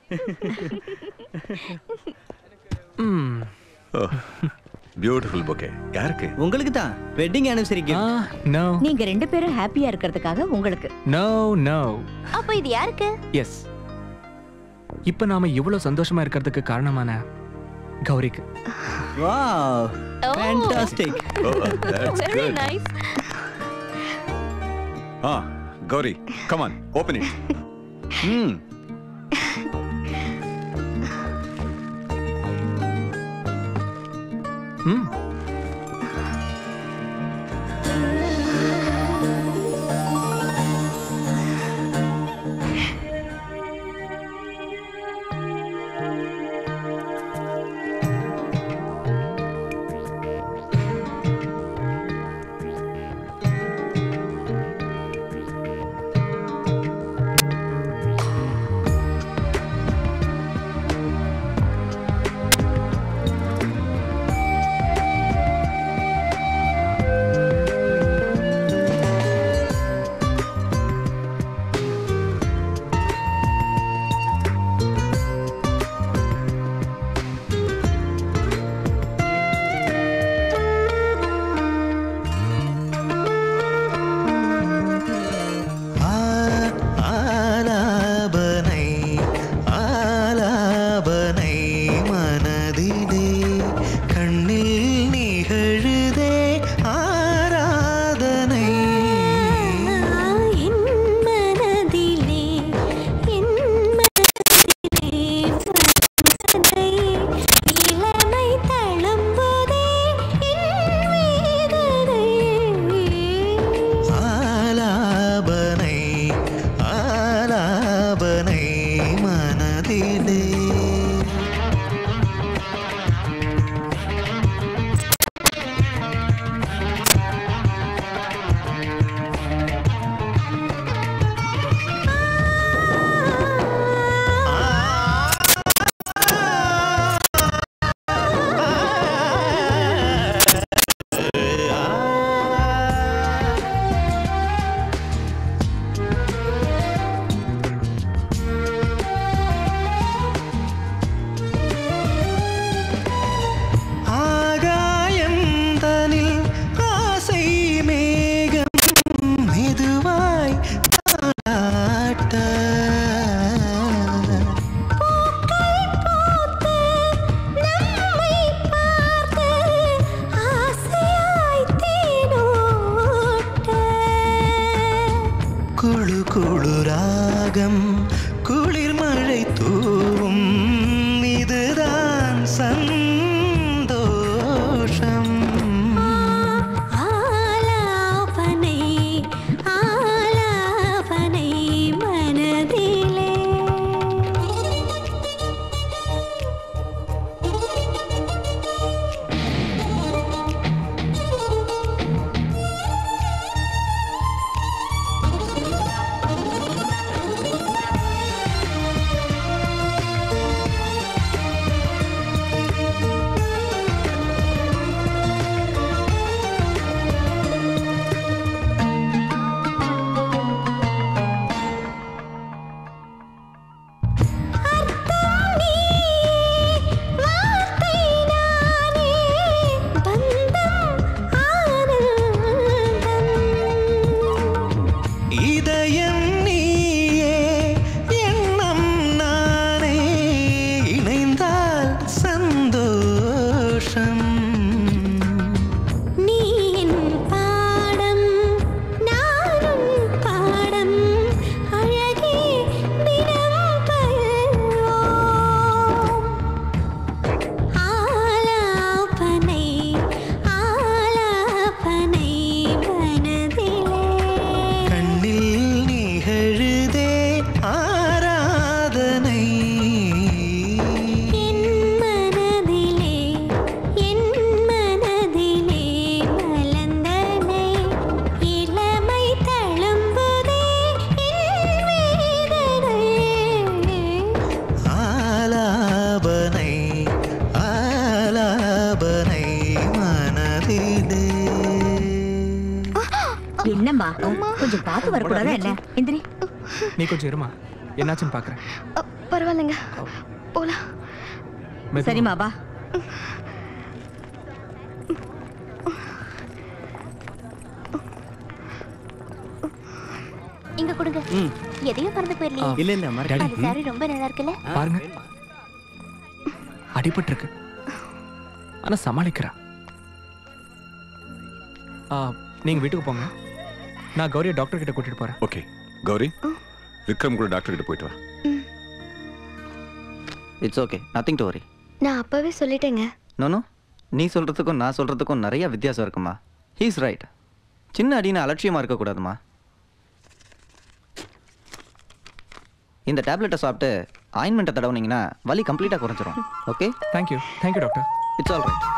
பியூட்டிஃபுல் பொக்கே யாருக்கு உங்களுக்கு தான் வெட்டிங் ஆனிவர்சரி நோ நீங்க ரெண்டு பேரும் ஹாப்பியா இருக்கிறதுக்காக உங்களுக்கு நோ நோ அப்ப இது யாருக்கு எஸ் இப்போ நாம இவ்வளவு சந்தோஷமா இருக்கிறதுக்கு காரணமான கௌரிக்கு wow Oh. Fantastic Very nice. ஆ Gowri come on open it hmm hmm ஆலாபனை ஆலாபனை மனதிலே கண்ணில் நிகழுதே ஆராதனை என் மனதிலே என் மனதிலே மனதை இளமை தழும்புதே என் வேதனை ஆலாபனை ஆலாபனை மனதிலே ஆகாயந்தனில் ஆசை மேகம் மெதுவாய் தாளாட்ட குழு குழு ராகம் குளிர் மழை தூவும் இதுதான் சந்தோஷம் ஆலாபனை ஆலாபனை மனதிலே ஆ என்னம்மா கொஞ்சம் பார்த்து வரக்கூடாதா என்ன எந்திரி நீ கொஞ்சம் இருமா என்னாச்சுன்னு பாக்குறேன் பரவாயில்லைங்க போலாம் மெதுவா. சரிம்மா வா இங்க கொடுங்க ம். எதையும் மறந்து போயிடலையே இல்ல இல்ல மறக்காத. அந்த சாரி ரொம்ப நல்லா இருக்குல்ல பாருங்க அடிபட்டு இருக்கு ஆனா சமாளிக்கிறா ஆ, நீங்க வீட்டுக்கு போங்க நான் கௌரியை டாக்டர் கிட்ட கூட்டிட்டு போறேன் ஓகே கௌரி விக்ரம் கூட டாக்டர் கிட்ட போயிட்டு வா it's okay nothing to worry நான் அப்பவே சொல்லிட்டேங்க நோனோ நீ சொல்கிறதுக்கும் நான் சொல்கிறதுக்கும் நிறைய வித்தியாசம் இருக்குமா ஹீஸ் ரைட் சின்ன அடின்னு அலட்சியமாக இருக்கக்கூடாதுமா இந்த டேப்லெட்டை சாப்பிட்டு ஆயின்மெண்ட்டை தடவுனீங்கன்னா வலி கம்ப்ளீட்டாக குறைஞ்சிரும் okay thank you thank you doctor it's all right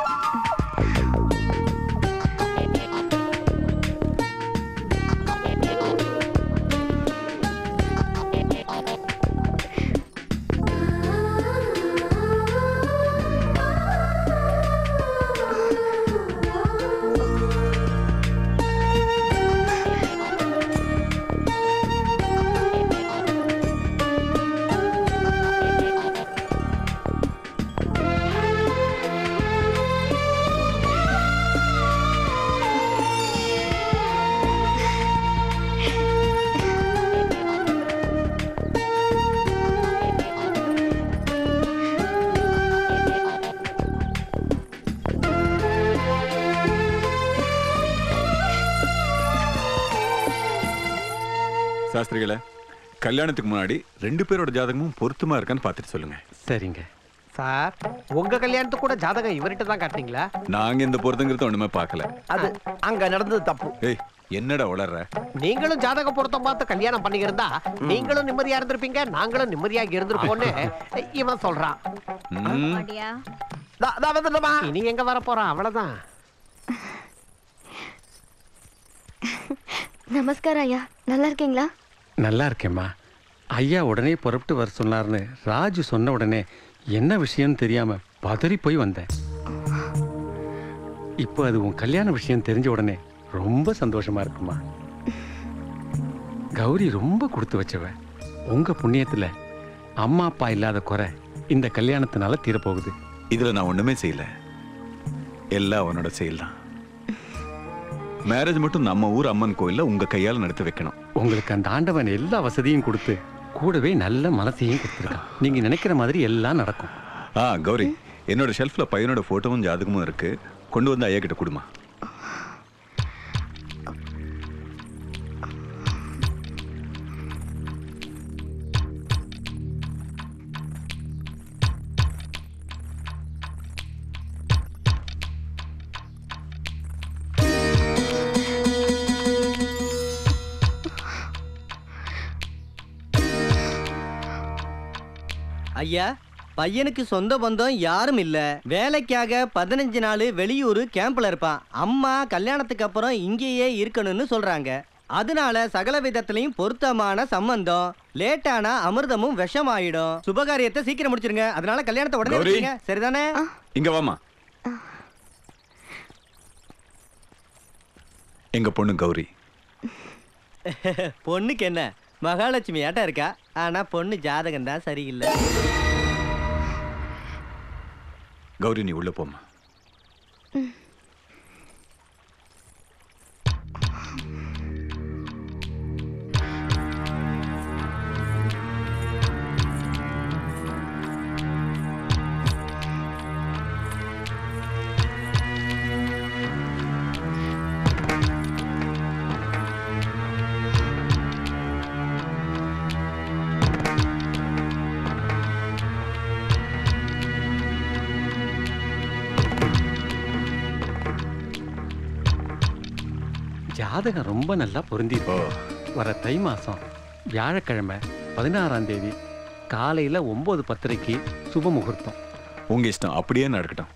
சாஸ்திரிகளை கல்யாணத்துக்கு முன்னாடி ரெண்டு பேரோட ஜாதகமும் பொருத்தமா இருக்கான்னு பார்த்துட்டு சொல்லுங்க சரிங்க சார் உங்க கல்யாணத்துக்கு கூட ஜாதகம் இவர்கிட்ட தான் காட்டினீங்களா நாங்க இந்த பொருத்தங்கிறத ஒண்ணுமே பார்க்கல அது அங்க நடந்தது தப்பு ஏய் என்னடா வளர்ற நீங்களும் ஜாதக பொருத்தம் பார்த்து கல்யாணம் பண்ணியிருந்தா நீங்களும் நிம்மதியா இருந்திருப்பீங்க நாங்களும் நிம்மதியாக இருந்திருப்போம்னு இவன் சொல்றான் தா- தா வந்துட்டோமா? இனி எங்க வர போறான் அவ்வளவுதான் நமஸ்காரம் ஐயா நல்லா இருக்கீங்களா நல்லா இருக்கேம்மா ஐயா உடனே புறப்பட்டு வர சொன்னார்னு ராஜு சொன்ன உடனே என்ன விஷயம்னு தெரியாம பதறி போய் வந்தேன் இப்போ அது உன் கல்யாண விஷயம் தெரிஞ்ச உடனே ரொம்ப சந்தோஷமா இருக்குமா கௌரி ரொம்ப கொடுத்து வச்சவ உங்க புண்ணியத்துல அம்மா அப்பா இல்லாத குறை இந்த கல்யாணத்தினால தீரப்போகுது இதுல நான் ஒண்ணுமே செய்யல எல்லாம் அவனோட செயல் தான் மேரேஜ் மட்டும் நம்ம ஊர் அம்மன் கோயில்ல உங்க கையால நடத்தி வைக்கணும் உங்களுக்கு அந்த ஆண்டவன் எல்லா வசதியும் கொடுத்து கூடவே நல்ல மனசையும் கொடுத்துருக்கான் நீங்க நினைக்கிற மாதிரி எல்லாம் நடக்கும் ஆ கௌரி என்னோட ஷெல்ஃப்ல பையனோட போட்டோவும் ஜாதகமும் இருக்கு கொண்டு வந்து ஐயா கிட்ட கொடுமா ஐயா பையனுக்கு சொந்த பந்தம் யாரும் இல்ல வேலைக்காக பதினஞ்சு நாள் வெளியூர் கேம்ப்ல இருப்பான் அம்மா கல்யாணத்துக்கு அப்புறம் இங்கேயே இருக்கணும்னு சொல்றாங்க அதனால சகல விதத்திலையும் பொருத்தமான சம்பந்தம் லேட்டானா அமிர்தமும் விஷமாயிடும் சுபகாரியத்தை சீக்கிரம் முடிச்சிருங்க அதனால கல்யாணத்தை உடனே கௌரி. வச்சுருங்க சரிதானே இங்க வாமா எங்க பொண்ணு கௌரி பொண்ணுக்கு என்ன மகாலட்சுமி ஆட்டம் இருக்கா ஆனா பொண்ணு ஜாதகம் தான் சரியில்லை கௌரி நீ உள்ள போமா ஜாதகம் ரொம்ப நல்லா பொருந்தி வர தை மாசம் வியாழக்கிழமை பதினாறாம் தேதி காலையில ஒன்பது பத்தரைக்கு சுப முகூர்த்தம் உங்க இஷ்டம் அப்படியே நடக்கட்டும்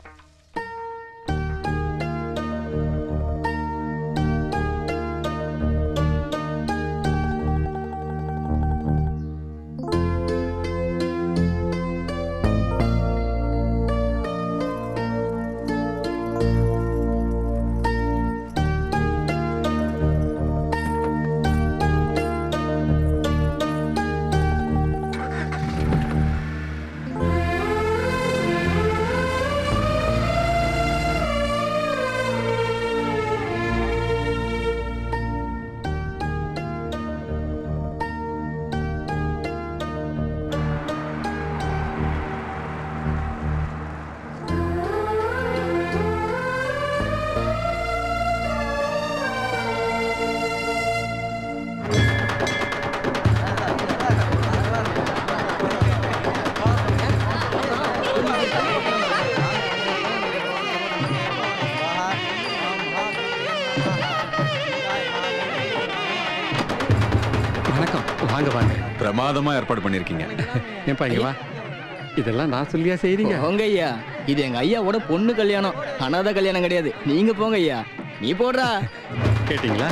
வணக்கம் வாங்க வாங்க பிரமாதமா ஏற்பாடு பண்ணிருக்கீங்க ஏன்பா இங்க வா இதெல்லாம் நான் சொல்லியா செய்றீங்க போங்க ஐயா இது எங்க ஐயாவோட பொண்ணு கல்யாணம் அனாதை கல்யாணம் கிடையாது நீங்க போங்க ஐயா நீ போடுறா கேட்டிங்களா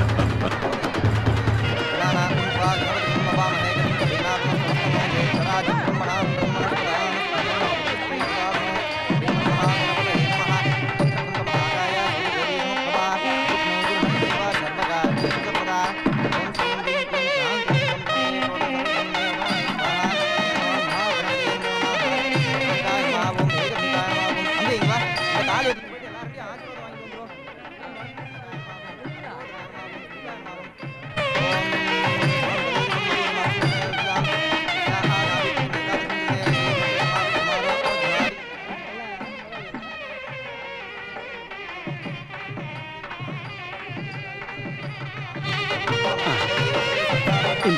இந்த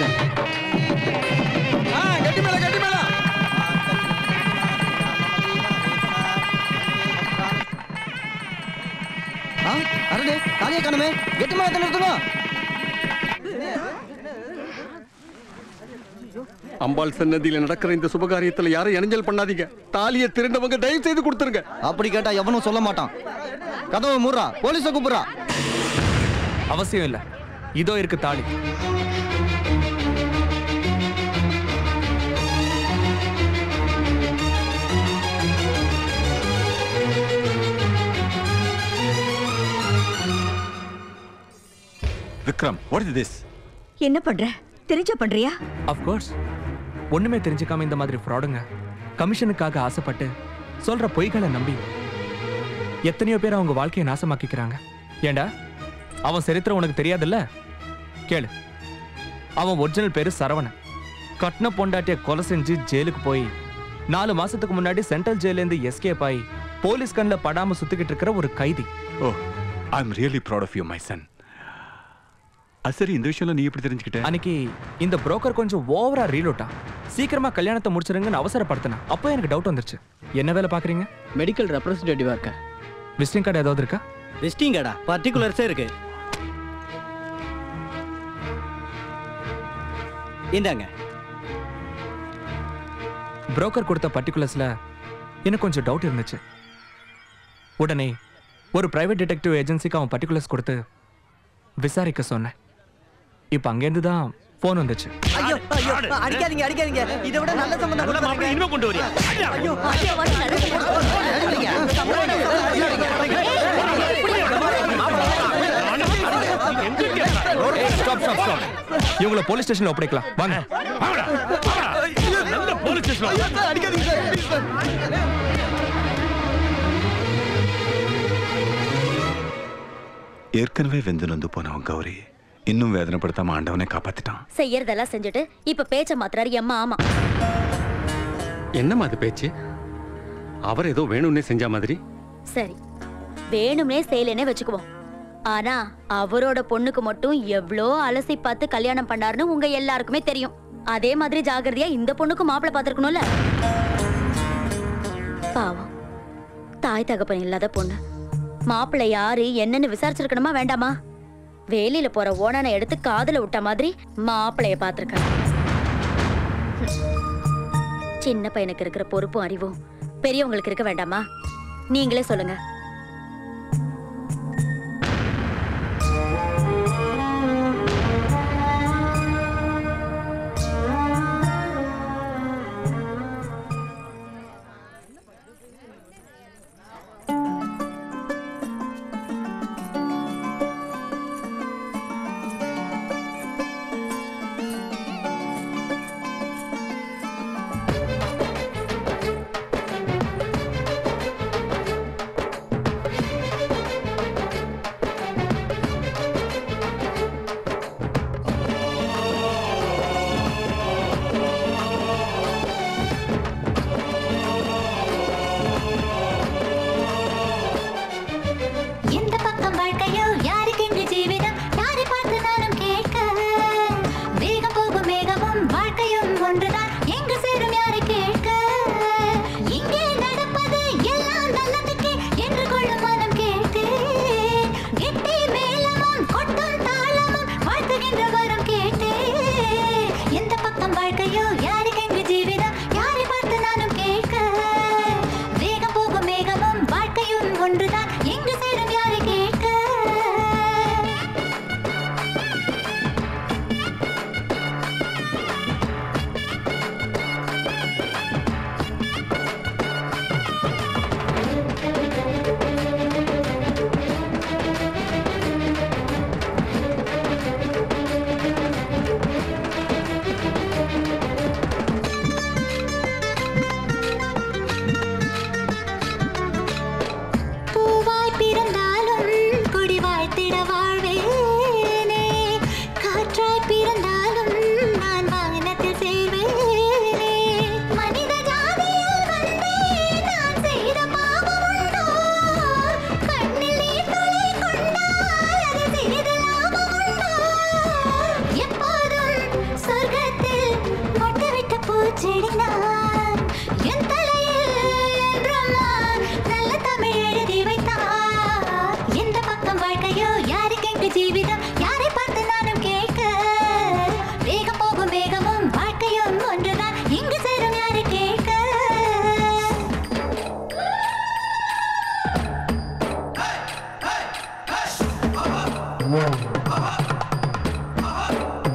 ஆ அரடே தாலியை காணுமே கெட்டி மேல எத்தனை நிறுத்துங்க அம்பாள் சன்னதியில நடக்கிற இந்த சுபகாரியத்துல யாரும் இணைஞ்சல் பண்ணாதீங்க தாலியை திருண்டவங்க தயவு செய்து கொடுத்துருங்க அப்படி கேட்டா எவனும் சொல்ல மாட்டான் கதவை மூடுறா போலீஸை கூப்பிடுறா அவசியம் இல்ல இதோ இருக்கு தாலி விக்ரம் வாட் இஸ் திஸ் என்ன பண்ற தெரிஞ்ச பண்றியா கோர்ஸ் ஒண்ணுமே தெரிஞ்சுக்காம இந்த மாதிரி ஃப்ராடுங்க கமிஷனுக்காக ஆசைப்பட்டு சொல்ற பொய்களை நம்பி எத்தனையோ பேர் அவங்க வாழ்க்கையை நாசமாக்கிக்கிறாங்க ஏண்டா அவன் சரித்திரம் உனக்கு தெரியாதுல்ல கேளு அவன் ஒரிஜினல் பேரு சரவணன் கட்ன பொண்டாட்டிய கொலை செஞ்சு ஜெயிலுக்கு போய் நாலு மாசத்துக்கு முன்னாடி சென்ட்ரல் ஜெயிலேருந்து எஸ்கேப் ஆகி போலீஸ் கண்ணில் படாம சுத்திக்கிட்டு இருக்கிற ஒரு கைதி oh I am really proud of you my son அது சரி இந்த விஷயம்லாம் நீ எப்படி தெரிஞ்சுக்கிட்ட அன்னைக்கு இந்த புரோக்கர் கொஞ்சம் ஓவரா ரீலோட்டா சீக்கிரமா கல்யாணத்தை முடிச்சிருங்கன்னு அவசரப்படுத்தினா அப்போ எனக்கு டவுட் வந்துருச்சு என்ன வேலை பாக்குறீங்க மெடிக்கல் ரெப்ரஸன்டேட்டிவா இருக்கேன் விசிட்டிங் கார்டு ஏதாவது இருக்கா விசிட்டிங் கார்டா பர்டிகுலர்ஸே இருக்கு இந்தாங்க புரோக்கர் கொடுத்த பர்டிகுலர்ஸ்ல எனக்கு கொஞ்சம் டவுட் இருந்துச்சு உடனே ஒரு பிரைவேட் டிடெக்டிவ் ஏஜென்சிக்கு அவன் பர்டிகுலர்ஸ் கொடுத்து விசாரிக்க சொன்னேன் இப்போ அங்கேருந்து தான் ஃபோன் வந்துச்சு ஐயோ ஐயோ அடிக்காதீங்க அடிக்காதீங்க இதை விட நல்ல சம்பந்தம் கொண்டு வாங்க. இன்னும் கொண்டு வரியா ஐயோ ஐயோ ஸ்டாப் ஸ்டாப் ஸ்டாப் இவங்கள போலீஸ் ஸ்டேஷன்ல ஒப்படைக்கலாம் வாங்க நல்ல போலீஸ் ஸ்டேஷன் ஏற்கனவே வெந்து நொந்து போனவன் கௌரி இன்னும் வேதனைப்படுத்தாம ஆண்டவனை காப்பாத்திட்டான் செய்யறதெல்லாம் செஞ்சுட்டு இப்ப பேச்ச மாத்துறாரு எம்மா ஆமா என்னம்மா அது பேச்சு அவர் ஏதோ வேணும்னே செஞ்ச மாதிரி சரி வேணும்னே செய்யலனே வச்சுக்குவோம் ஆனா அவரோட பொண்ணுக்கு மட்டும் எவ்வளோ அலசி பார்த்து கல்யாணம் பண்ணாருன்னு உங்க எல்லாருக்குமே தெரியும் அதே மாதிரி ஜாகிரதையா இந்த பொண்ணுக்கு மாப்பிள்ளை பார்த்துருக்கணும்ல பாவம் தாய் தகப்பன் இல்லாத பொண்ணு மாப்பிள்ளை யாரு என்னன்னு விசாரிச்சிருக்கணுமா வேண்டாமா வேலியில போற ஓனானை எடுத்து காதுல விட்ட மாதிரி மாப்பிளைய பார்த்திருக்க சின்ன பையனுக்கு இருக்கிற பொறுப்பும் அறிவும் பெரியவங்களுக்கு இருக்க வேண்டாமா நீங்களே சொல்லுங்க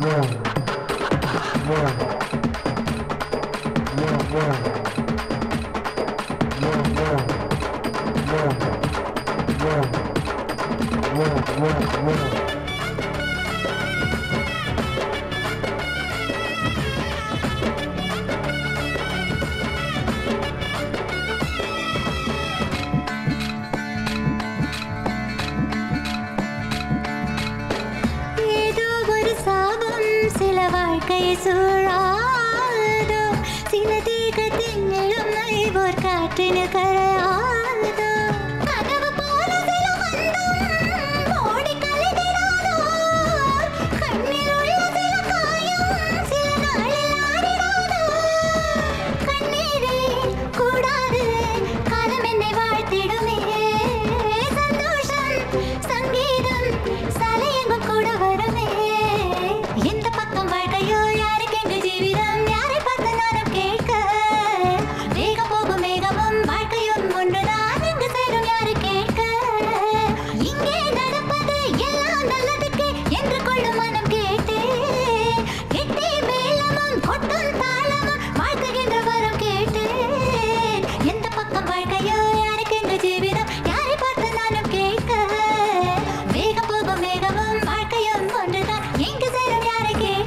ஏதோ ஒரு சாபம் சில வாழ்க்கையை சூழாதோ சில தீகத்தின் இளமை போர் காற்றினு கரையாதோ கனவு போல சில மந்தம் ஓடி கலைகிறாதோ கண்ணில் உள்ள சில காயம் சில நாளில் ஆறிடாதோ கண்ணீரே கூடாது காலம் என்னை வாழ்த்திடுமே சந்தோஷம் சங்கீதம் சாலையெங்கும் கூட வருமே எந்த பக்கம் வாழ்க்கையோ யாருக்கு எங்க ஜீவிதம் யாரை பார்த்து நானும் கேட்க வேகம் போகும் மேகமும் வாழ்க்கையும் ஒன்றுதான் எங்கு சேரும் யாரு கேட்க இங்கே நடப்பது எல்லாம் நல்லதுக்கு என்று கொள்ளும் மனம் கேட்டே கெட்டி மேளமும் கொட்டும் தாளமும் வாழ்த்துகின்ற வரம் கேட்டேன் எந்த பக்கம் வாழ்க்கையோ யாருக்கு எங்க ஜீவிதம் யாரை பார்த்து நானும் கேட்க வேகம் போகும் மேகமும் வாழ்க்கையும் ஒன்றுதான் எங்கு சேரும் யாரை கேட்க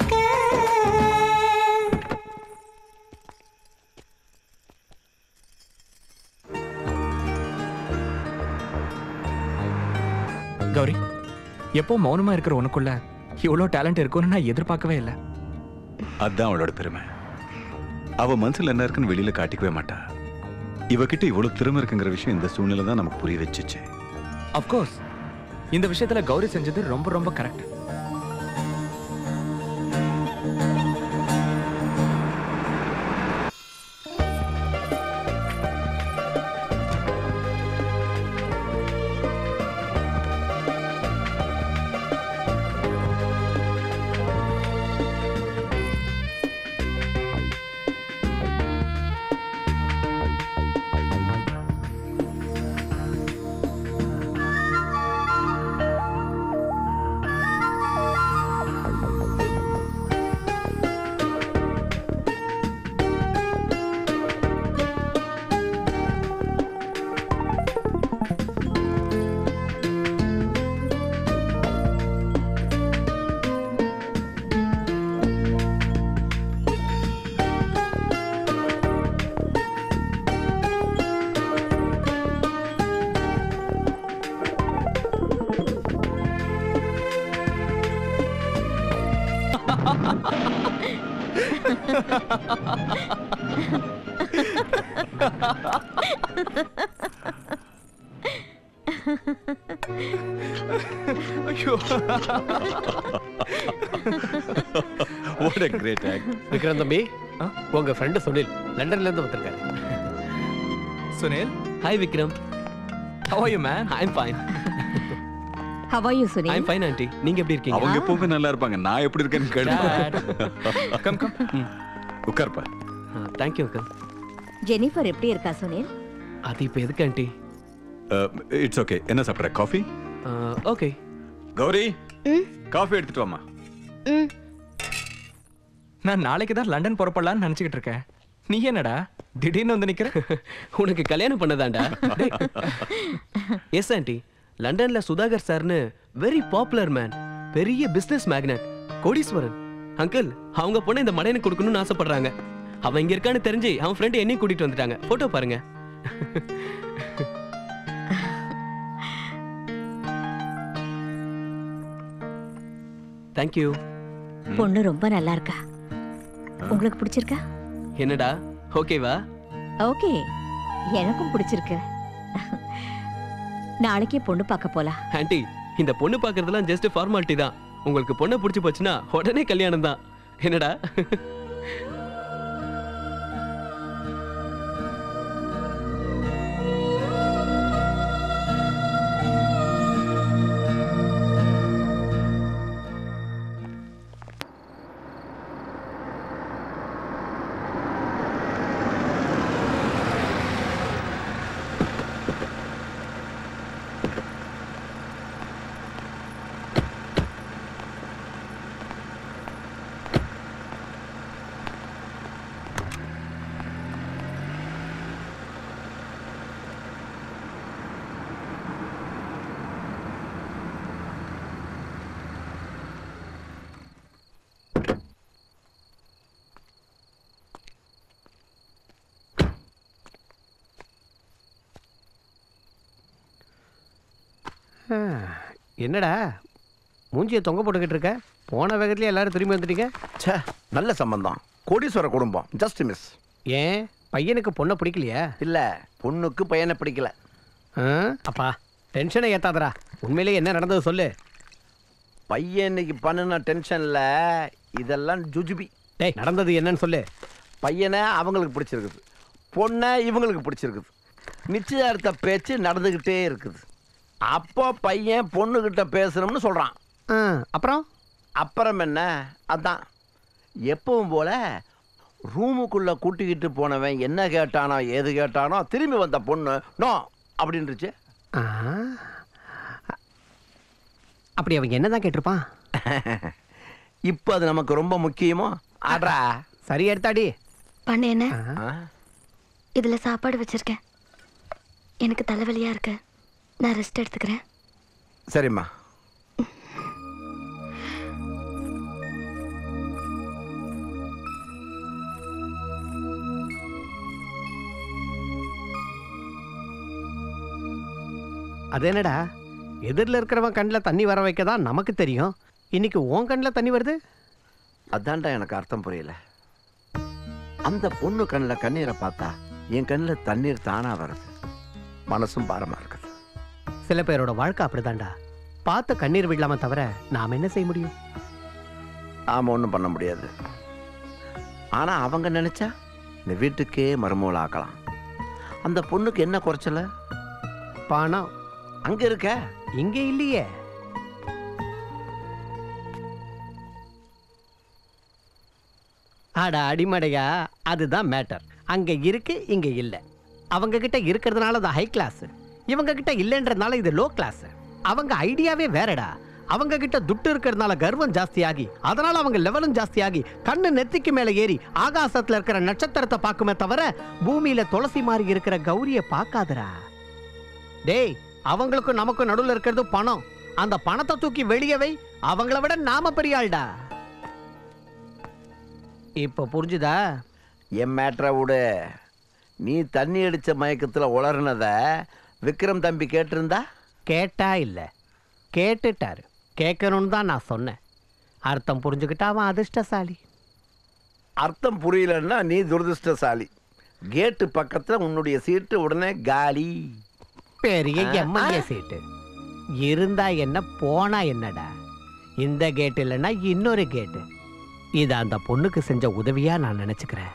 கௌரி எப்போ மௌனமா இருக்கிற உனக்குள்ள இவ்வளோ டேலண்ட் இருக்கும்னு நான் எதிர்பார்க்கவே இல்லை அதான் அவளோட பெருமை அவ மனசுல என்ன இருக்குன்னு வெளியில காட்டிக்கவே மாட்டா இவகிட்ட இவ்வளவு திறமை இருக்குங்கிற விஷயம் இந்த சூழ்நிலை தான் நமக்கு புரிய வச்சுச்சு அஃப்கோர்ஸ் இந்த விஷயத்துல கௌரி செஞ்சது ரொம்ப ரொம்ப கரெக்ட் ஐயோ What a great act. Vikram தம்பி உங்க ஃப்ரெண்டு சுனில் லண்டன்ல இருந்து வந்திருக்காரு Sunil hi Vikram How are you, man? I'm fine. How are you, Sunil? I'm fine, aunty. நீங்க எப்படி இருக்கீங்க? அவங்க எப்பவுமே நல்லா இருப்பாங்க நான் எப்படி இருக்கேன்னு கேட்டு கம் கம் உட்கார்ப்பா தேங்க் யூ அங்கிள் ஜெனிஃபர் எப்படி இருக்கா சுனில் அது இப்போ எதுக்கு ஆண்டி இட்ஸ் ஓகே என்ன சாப்பிட்ற காஃபி ஓகே கௌரி காஃபி எடுத்துட்டு வாமா நான் நாளைக்கு தான் லண்டன் புறப்படலாம்னு நினைச்சுக்கிட்டு இருக்கேன் நீ என்னடா திடீர்னு வந்து நிக்கிற உனக்கு கல்யாணம் பண்ணதாண்டா எஸ் ஆண்டி லண்டன்ல சுதாகர் சார்னு வெரி பாப்புலர் மேன் பெரிய பிசினஸ் மேக்னட் கோடீஸ்வரன் அங்கிள் அவங்க பொண்ணை இந்த மடையனுக்கு கொடுக்கணும்னு ஆசைப்படுறாங்க அவன் இங்க இருக்கான்னு தெரிஞ்சு அவன் ஃப்ரெண்டு என்னையும் கூட்டிட்டு வந்துட்டாங்க போட்டோ பாருங்க தேங்க்யூ பொண்ணு ரொம்ப நல்லா இருக்கா உங்களுக்கு பிடிச்சிருக்கா என்னடா ஓகேவா ஓகே எனக்கும் பிடிச்சிருக்கு நாளைக்கே பொண்ணு பார்க்க போலாம் ஆண்டி இந்த பொண்ணு பார்க்கறதெல்லாம் ஜஸ்ட் ஃபார்மாலிட்டி தான் உங்களுக்கு பொண்ணை பிடிச்சி போச்சுன்னா உடனே கல்யாணம் தான் என்னடா ஆ, என்னடா மூஞ்சியை தொங்க போட்டுக்கிட்டு இருக்க போன வேகத்துல எல்லாரும் திரும்பி வந்துட்டீங்க ச்சே நல்ல சம்பந்தம் கோடீஸ்வர குடும்பம் ஜஸ்ட் மிஸ் ஏன் பையனுக்கு பொண்ணை பிடிக்கலையா இல்ல பொண்ணுக்கு பையனை பிடிக்கல ஆ, அப்பா டென்ஷனை ஏத்தாதடா உண்மையிலேயே என்ன நடந்தது சொல்லு பையன் இன்னைக்கு பண்ணுன டென்ஷன்ல இதெல்லாம் ஜுஜுபி டேய் நடந்தது என்னன்னு சொல்லு பையனை அவங்களுக்கு பிடிச்சிருக்குது பொண்ணை இவங்களுக்கு பிடிச்சிருக்குது நிச்சயார்த்த பேச்சு நடந்துக்கிட்டே இருக்குது அப்போ பையன் பொண்ணுகிட்ட பேசணும்னு சொல்றான் அப்புறம் அப்புறம் என்ன அதான் எப்பவும் போல ரூமுக்குள்ள கூட்டிக்கிட்டு போனவன் என்ன கேட்டானோ ஏது கேட்டானோ திரும்பி வந்த பொண்ணு நோ அப்படின்றுச்சு ஆ, அப்படி அவங்க என்னதான் கேட்டிருப்பான் இப்போ அது நமக்கு ரொம்ப முக்கியமோ ஆட்ரா சரி எடுத்தாடி பண்ண என்ன இதுல சாப்பாடு வச்சிருக்கேன் எனக்கு தலைவலியா இருக்கு நான் ரெஸ்ட் எடுத்துக்கிறேன் சரிம்மா அது என்னடா எதிரில் இருக்கிறவன் கண்ணில் தண்ணி வர வைக்க தான் நமக்கு தெரியும் இன்னைக்கு உன் கண்ணில் தண்ணி வருது அதான்டா எனக்கு அர்த்தம் புரியல அந்த பொண்ணு கண்ணில் கண்ணீரை பார்த்தா என் கண்ணில் தண்ணீர் தானா வருது மனசும் பாரமா இருக்குது சில பேரோட வாழ்க்கை அப்படிதான்டா பார்த்து கண்ணீர் விடலாம தவிர நாம் என்ன செய்ய முடியும் ஆமாம் ஒன்றும் பண்ண முடியாது ஆனால் அவங்க நினச்சா இந்த வீட்டுக்கே மருமகள் ஆக்கலாம் அந்த பொண்ணுக்கு என்ன குறைச்சல பணம் அங்க இருக்க இங்க இல்லையே அட அடிமடையா அதுதான் மேட்டர் அங்க இருக்கு இங்க இல்ல அவங்க கிட்ட இருக்கிறதுனால அது ஹை கிளாஸ் இவங்க கிட்ட இல்லைன்றதுனால இது லோ கிளாஸ் அவங்க ஐடியாவே வேறடா அவங்க கிட்ட துட்டு இருக்கிறதுனால கர்வம் ஜாஸ்தியாகி அதனால அவங்க லெவலும் ஜாஸ்தியாகி கண்ணு நெத்திக்கு மேல ஏறி ஆகாசத்துல இருக்கிற நட்சத்திரத்தை பார்க்குமே தவிர பூமியில துளசி மாதிரி இருக்கிற கௌரிய பார்க்காதடா டேய் அவங்களுக்கும் நமக்கும் நடுவில் இருக்கிறது பணம் அந்த பணத்தை தூக்கி வெளியே வை அவங்கள விட நாம பெரிய ஆள்டா இப்போ புரிஞ்சுதா என் மேட்ரை விடு நீ தண்ணி அடிச்ச மயக்கத்தில் உளர்னத விக்ரம் தம்பி கேட்டிருந்தா கேட்டா இல்ல கேட்டுட்டாரு கேட்கணும்னு தான் நான் சொன்னேன் அர்த்தம் புரிஞ்சுக்கிட்டா அவன் அதிர்ஷ்டசாலி அர்த்தம் புரியலன்னா நீ துரதிருஷ்டசாலி கேட்டு பக்கத்தில் உன்னுடைய சீட்டு உடனே காலி பெரிய ஆ, எம்எல்ஏ ஆ. சீட்டு இருந்தா என்ன போனா என்னடா இந்த கேட் இல்லைன்னா இன்னொரு கேட்டு இது அந்த பொண்ணுக்கு செஞ்ச உதவியா நான் நினைச்சுக்கிறேன்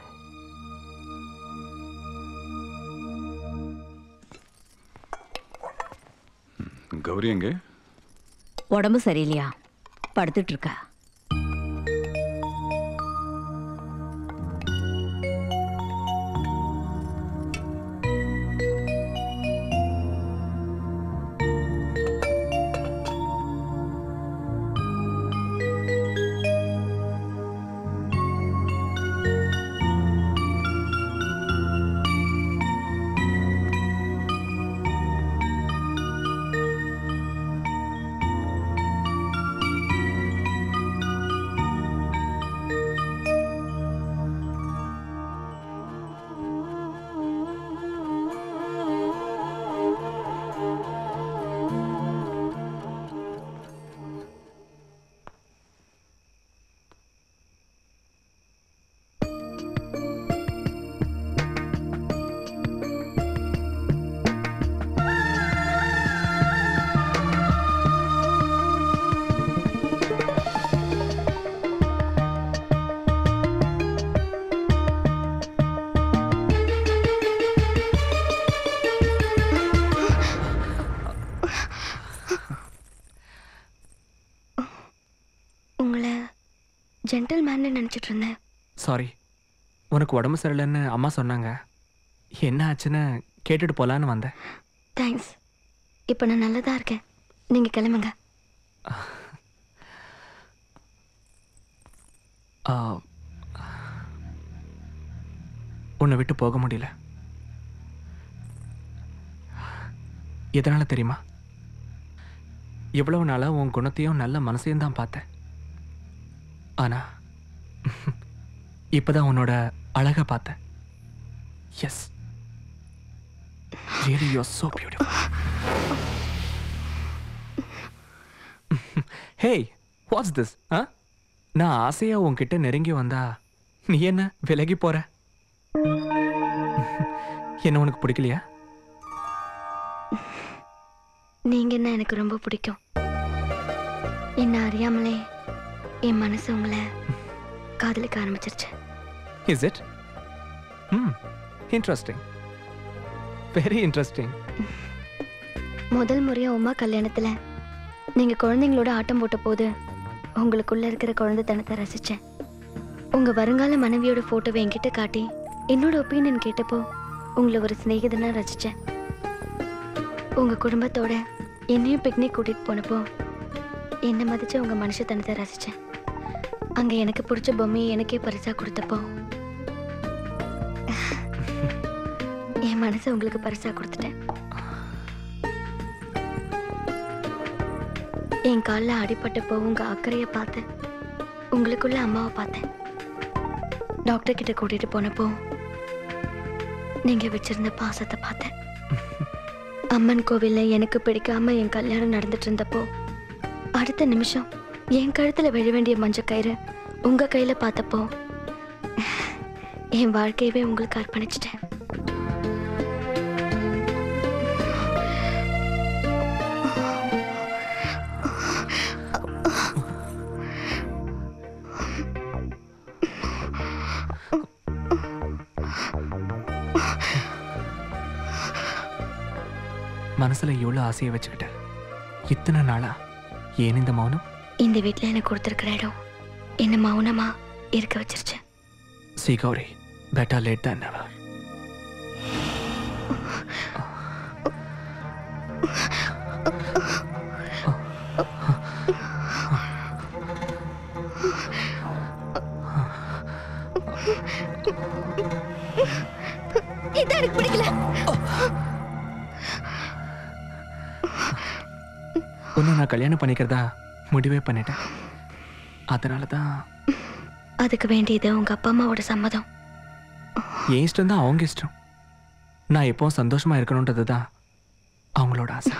கௌரி எங்க உடம்பு சரியில்லையா படுத்துட்டு இருக்கா உங்களை ஜென்டில்மேன்னு நினச்சிட்டு இருந்தேன் சாரி உனக்கு உடம்பு சரியில்லைன்னு அம்மா சொன்னாங்க என்ன ஆச்சுன்னு கேட்டுட்டு போலான்னு வந்தேன் தேங்க்ஸ் இப்போ நான் நல்லதா இருக்கேன் நீங்கள் கிளம்புங்க ஆ, உன்னை விட்டு போக முடியல எதனால தெரியுமா இவ்வளவு நாளா உன் குணத்தையும் நல்ல மனசையும் தான் பார்த்தேன் ஆனா இப்பதான் உன்னோட அழகை பார்த்தேன் yes really you so beautiful hey what's this ஆ நான் ஆசையா உன்கிட்ட நெருங்கி வந்தா நீ என்ன விலகி போற என்ன உனக்கு பிடிக்கலையா நீங்க என்ன எனக்கு ரொம்ப பிடிக்கும் என்ன அறியாமலே என் மனசு உங்களை காதலிக்க ஆரம்பிச்சிருச்சு is it hmm interesting very interesting முதல் முறையா உமா கல்யாணத்துல நீங்க குழந்தைங்களோட ஆட்டம் போட்ட போது உங்களுக்குள்ள இருக்கிற குழந்தைத்தனத்தை ரசிச்சேன் உங்க வருங்கால மனைவியோட போட்டோவை என்கிட்ட காட்டி என்னோட ஒப்பீனியன் கேட்டப்போ உங்களை ஒரு சிநேகிதனா ரசிச்சேன் உங்க குடும்பத்தோட என்னையும் பிக்னிக் கூட்டிட்டு போனப்போ என்ன மதிச்சு உங்க மனுஷத்தனத்தை ரசிச்சேன் அங்க எனக்கு பிடிச்ச பொம்மையை எனக்கே பரிசா கொடுத்தப்போ என் மனசை உங்களுக்கு பரிசா கொடுத்துட்டேன் என் காலில் அடிபட்டப்போ உங்க அக்கறையை பார்த்தேன் உங்களுக்குள்ள அம்மாவை பார்த்தேன் டாக்டர் கிட்ட கூட்டிட்டு போனப்போ நீங்க வச்சிருந்த பாசத்தை பார்த்தேன் அம்மன் கோவில்ல எனக்கு பிடிக்காம என் கல்யாணம் நடந்துட்டு இருந்தப்போ அடுத்த நிமிஷம் என் கழுத்துல விழ வேண்டிய மஞ்சள் கயிறு உங்க கையில பார்த்தப்போ என் வாழ்க்கையவே உங்களுக்கு அர்ப்பணிச்சிட்டேன் மனசுல இவ்வளோ ஆசையை வச்சுக்கிட்ட இத்தனை நாளா ஏன் இந்த மௌனம் இந்த வீட்ல எனக்கு கொடுத்துருக்கிற இடம் என்ன மௌனமா இருக்க வச்சிருச்சு see Gowri better late than never இது எனக்கு பிடிக்கல உன்னை நான் கல்யாணம் பண்ணிக்கிறதா முடிவே பண்ணிட்டேன் அதனால தான் அதுக்கு வேண்டியது உங்க அப்பா அம்மாவோட சம்மதம் என் இஷ்டம் தான் அவங்க இஷ்டம் நான் எப்பவும் சந்தோஷமா இருக்கணுன்றது தான் அவங்களோட ஆசை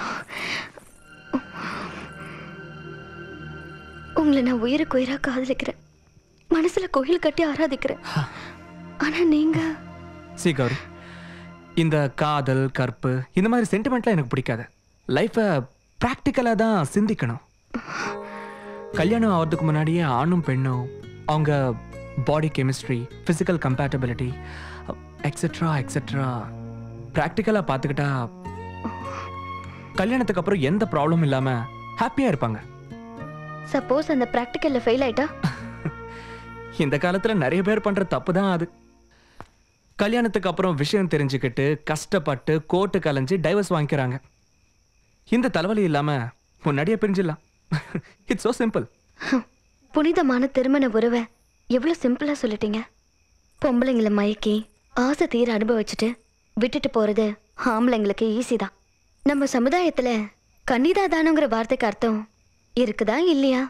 உங்களை நான் உயிருக்கு உயிரா காதலிக்கிறேன் மனசுல கோயில் கட்டி ஆராதிக்கிறேன் ஆனா நீங்க சி கௌரி இந்த காதல் கற்பு இந்த மாதிரி சென்டிமெண்ட்லாம் எனக்கு பிடிக்காது லைஃப்பை ப்ராக்டிக்கலாக தான் சிந்திக்கணும் கல்யாணம் ஆகிறதுக்கு முன்னாடியே ஆணும் பெண்ணும் அவங்க body chemistry physical compatibility etcetera etcetera ப்ராக்டிக்கலாக பார்த்துக்கிட்டா கல்யாணத்துக்கு அப்புறம் எந்த ப்ராப்ளமும் இல்லாமல் ஹாப்பியாக இருப்பாங்க சப்போஸ் அந்த பிராக்டிக்கல்ல ஃபெயில் ஆயிட்டா இந்த காலத்துல நிறைய பேர் பண்ற தப்பு தான் அது கல்யாணத்துக்கு அப்புறம் விஷயம் தெரிஞ்சுக்கிட்டு கஷ்டப்பட்டு கோர்ட்டு கலைஞ்சு டைவர்ஸ் வாங்கிக்கிறாங்க இந்த தலைவலி இல்லாம முன்னாடியே பிரிஞ்சிடலாம் இட்ஸ் so சிம்பிள் புனிதமான திருமண உறவை எவ்வளவு சிம்பிளா சொல்லிட்டீங்க பொம்பளைங்களை மயக்கி ஆசை தீர அனுபவிச்சுட்டு விட்டுட்டு போறது ஆம்பளைங்களுக்கு ஈஸி தான் நம்ம சமுதாயத்துல கன்னிதாதானங்கிற வார்த்தைக்கு அர்த்தம் இருக்குதா இல்லையா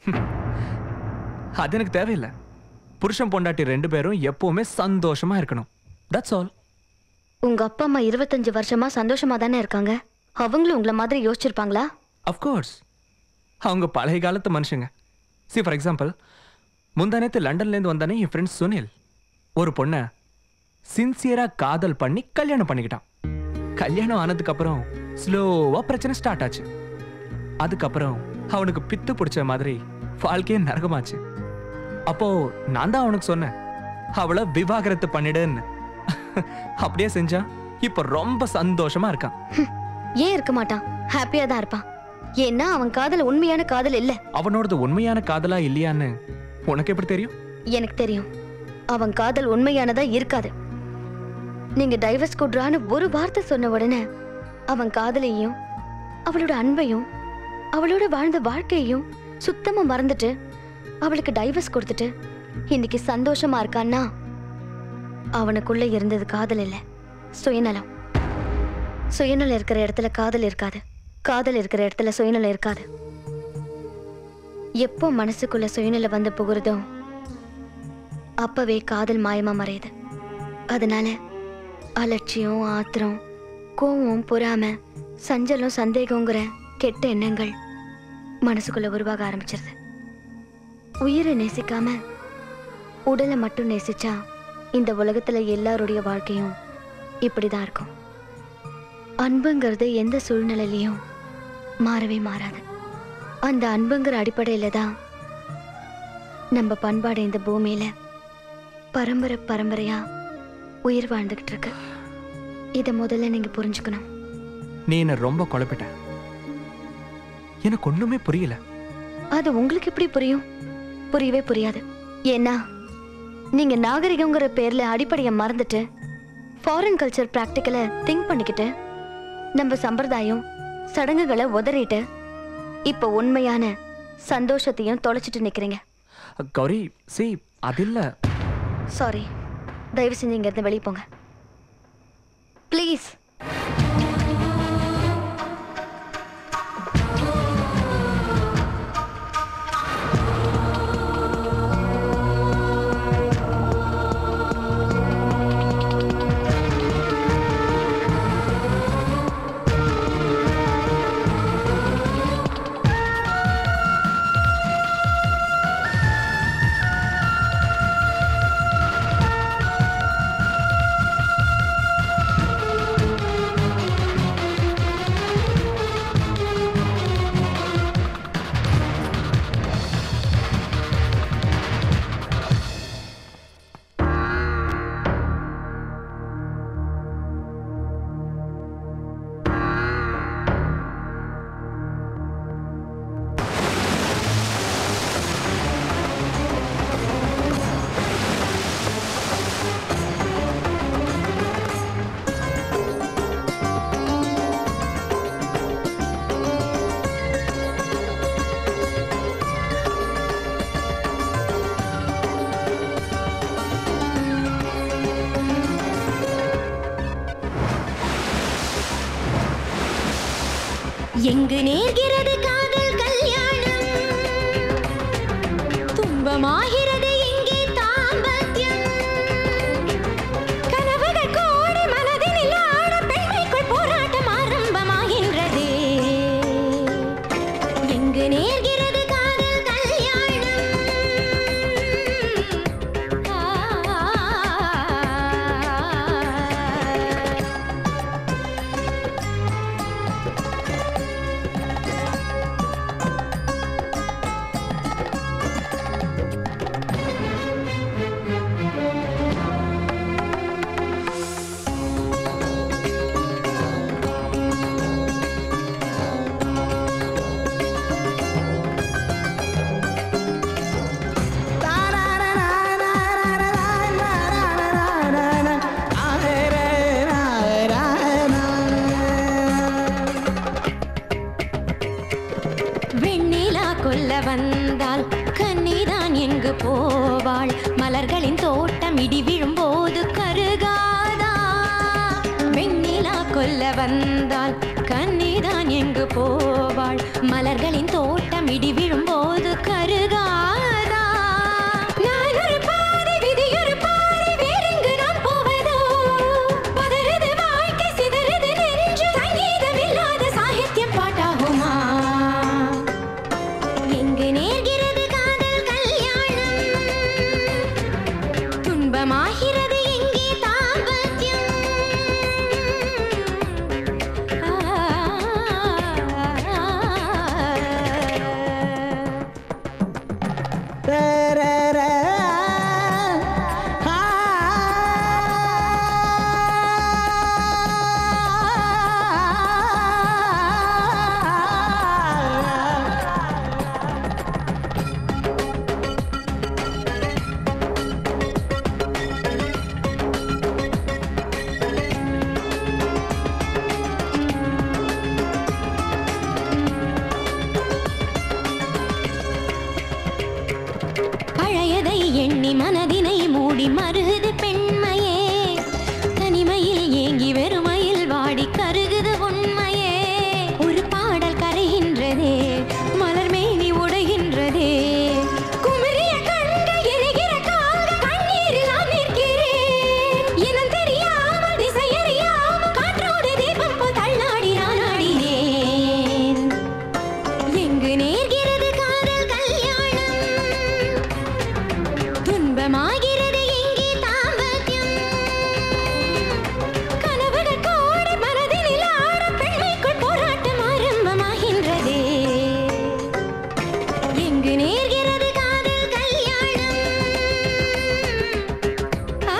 அது எனக்கு தேவையில்லை புருஷன் பொண்டாட்டி ரெண்டு பேரும் எப்பவுமே சந்தோஷமா இருக்கணும் தட்ஸ் ஆல் உங்க அப்பா அம்மா இருபத்தஞ்சு வருஷமா சந்தோஷமா தானே இருக்காங்க அவங்களும் உங்களை மாதிரி யோசிச்சிருப்பாங்களா அஃப்கோர்ஸ் அவங்க பழைய காலத்து மனுஷங்க சி ஃபார் எக்ஸாம்பிள் முந்தானத்து லண்டன்லேருந்து வந்தானே என் ஃப்ரெண்ட் சுனில் ஒரு பொண்ணை சின்சியராக காதல் பண்ணி கல்யாணம் பண்ணிக்கிட்டான் கல்யாணம் ஆனதுக்கு அப்புறம் ஸ்லோவாக பிரச்சனை ஸ்டார்ட் ஆச்சு அதுக்கப்புறம் அவனுக்கு பித்து பிடிச்ச மாதிரி வாழ்க்கையே நரகமாச்சு அப்போ நான் தான் அவனுக்கு சொன்னேன் அவளை விவாகரத்து பண்ணிடுன்னு அப்படியே செஞ்சான் இப்போ ரொம்ப சந்தோஷமா இருக்கான் ஏன் இருக்க மாட்டான் ஹாப்பியா தான் இருப்பான் ஏன்னா அவன் காதல் உண்மையான காதல் இல்ல அவனோடது உண்மையான காதலா இல்லையான்னு உனக்கு எப்படி தெரியும் எனக்கு தெரியும் அவன் காதல் உண்மையானதா இருக்காது நீங்க டைவர்ஸ் கொடுறான்னு ஒரு வார்த்தை சொன்ன உடனே அவன் காதலையும் அவளோட அன்பையும் அவளோட வாழ்ந்த வாழ்க்கையையும் சுத்தமா மறந்துட்டு அவளுக்கு டைவர்ஸ் கொடுத்துட்டு இன்னைக்கு சந்தோஷமா இருக்கான்னா அவனுக்குள்ள இருந்தது காதல் இல்ல சுயநலம் சுயநலம் இருக்கிற இடத்துல காதல் இருக்காது காதல் இருக்கிற இடத்துல சுயநலம் இருக்காது எப்போ மனசுக்குள்ள சுயநலம் வந்து புகுறதோ அப்பவே காதல் மாயமா மறையுது அதனால அலட்சியம் ஆத்திரம் கோவம் பொறாமை சஞ்சலம் சந்தேகங்கிற கெட்ட எண்ணங்கள் மனசுக்குள்ள உருவாக ஆரம்பிச்சிருது உயிரை நேசிக்காம உடலை மட்டும் நேசிச்சா இந்த உலகத்துல எல்லாருடைய வாழ்க்கையும் இப்படிதான் இருக்கும் அன்புங்கிறது எந்த சூழ்நிலையிலையும் மாறவே மாறாது அந்த அன்புங்கிற அடிப்படையில தான் நம்ம பண்பாடு இந்த பூமியில பரம்பரை பரம்பரையா உயிர் வாழ்ந்துகிட்டு இருக்கு இதை முதல்ல நீங்க புரிஞ்சுக்கணும் நீ என்ன ரொம்ப குழப்பிட்ட எனக்கு ஒண்ணுமே புரியல அது உங்களுக்கு எப்படி புரியும் புரியவே புரியாது ஏன்னா நீங்க நாகரிகங்கிற பேர்ல அடிப்படையை மறந்துட்டு ஃபாரின் கல்ச்சர் ப்ராக்டிக்கலை திங்க் பண்ணிக்கிட்டு நம்ம சம்பிரதாயம் சடங்குகளை உதறிட்டு இப்போ உண்மையான சந்தோஷத்தையும் தொலைச்சிட்டு நிக்கிறீங்க கௌரி சி அது இல்ல சாரி தயவு செஞ்சு இங்க இருந்து வெளியே போங்க ப்ளீஸ் எங்கு நேர்கிறது காதல் கல்யாணம் துன்பமாகிறது எங்கே தாம்பத்தியம் கனவுகள் கோடி மனதினில் ஆட பெண்மைக்குள் போராட்டம் ஆரம்பமாகின்றது எங்கு நேர்கிறது காதல் கல்யாணம் வெண்ணிலா கொல்ல வந்தால் கன்னிதான் எங்கு போவாள் மலர்களின் தோட்டம் இடி விழும்போது கருகாதா வெண்ணிலா கொல்ல வந்தால் கன்னிதான் எங்கு போவாள் மலர்களின் தோட்டம் இடி விழும்போது கருகாதா நான் ஒரு பாதை விதி ஒரு பாதை வேறெங்கு நான் போவதோ பதறுது வாழ்க்கை சிதறுது நெஞ்சு சங்கீதம் இல்லாத சாகித்யம் பாட்டாகுமா எங்கு நேர்கிறது காதல் கல்யாணம் துன்பமாகிறது எங்கே தாம்பத்தியம் பழையதை எண்ணி மனதினை மூடி மருகுது பெண்மையே தனிமையில் ஏங்கி வெறுமையில் வாடி கருகுது உண்மையே ஒரு பாடல் கரைகின்றதே மலர் மேனி உடைகின்றதே குமரிய கண்கள் எரிகிற கால்கள் கண்ணீரில் நான் நிற்கிறேன் இனம் தெரியாமல் திசையறியாமல் காற்றோடு தீபம் போல் தள்ளாடி நான் ஆடினேன் எங்கு நேர்கிற ஆரம்பமாகிறது எங்கே தாம்பத்தியம் கனவுகள் கோடி மனதினில் ஆட பெண்மைக்குள் போராட்டம் ஆரம்பமாகின்றதே எங்கு நேர்கிறது காதல் கல்யாணம் ஆ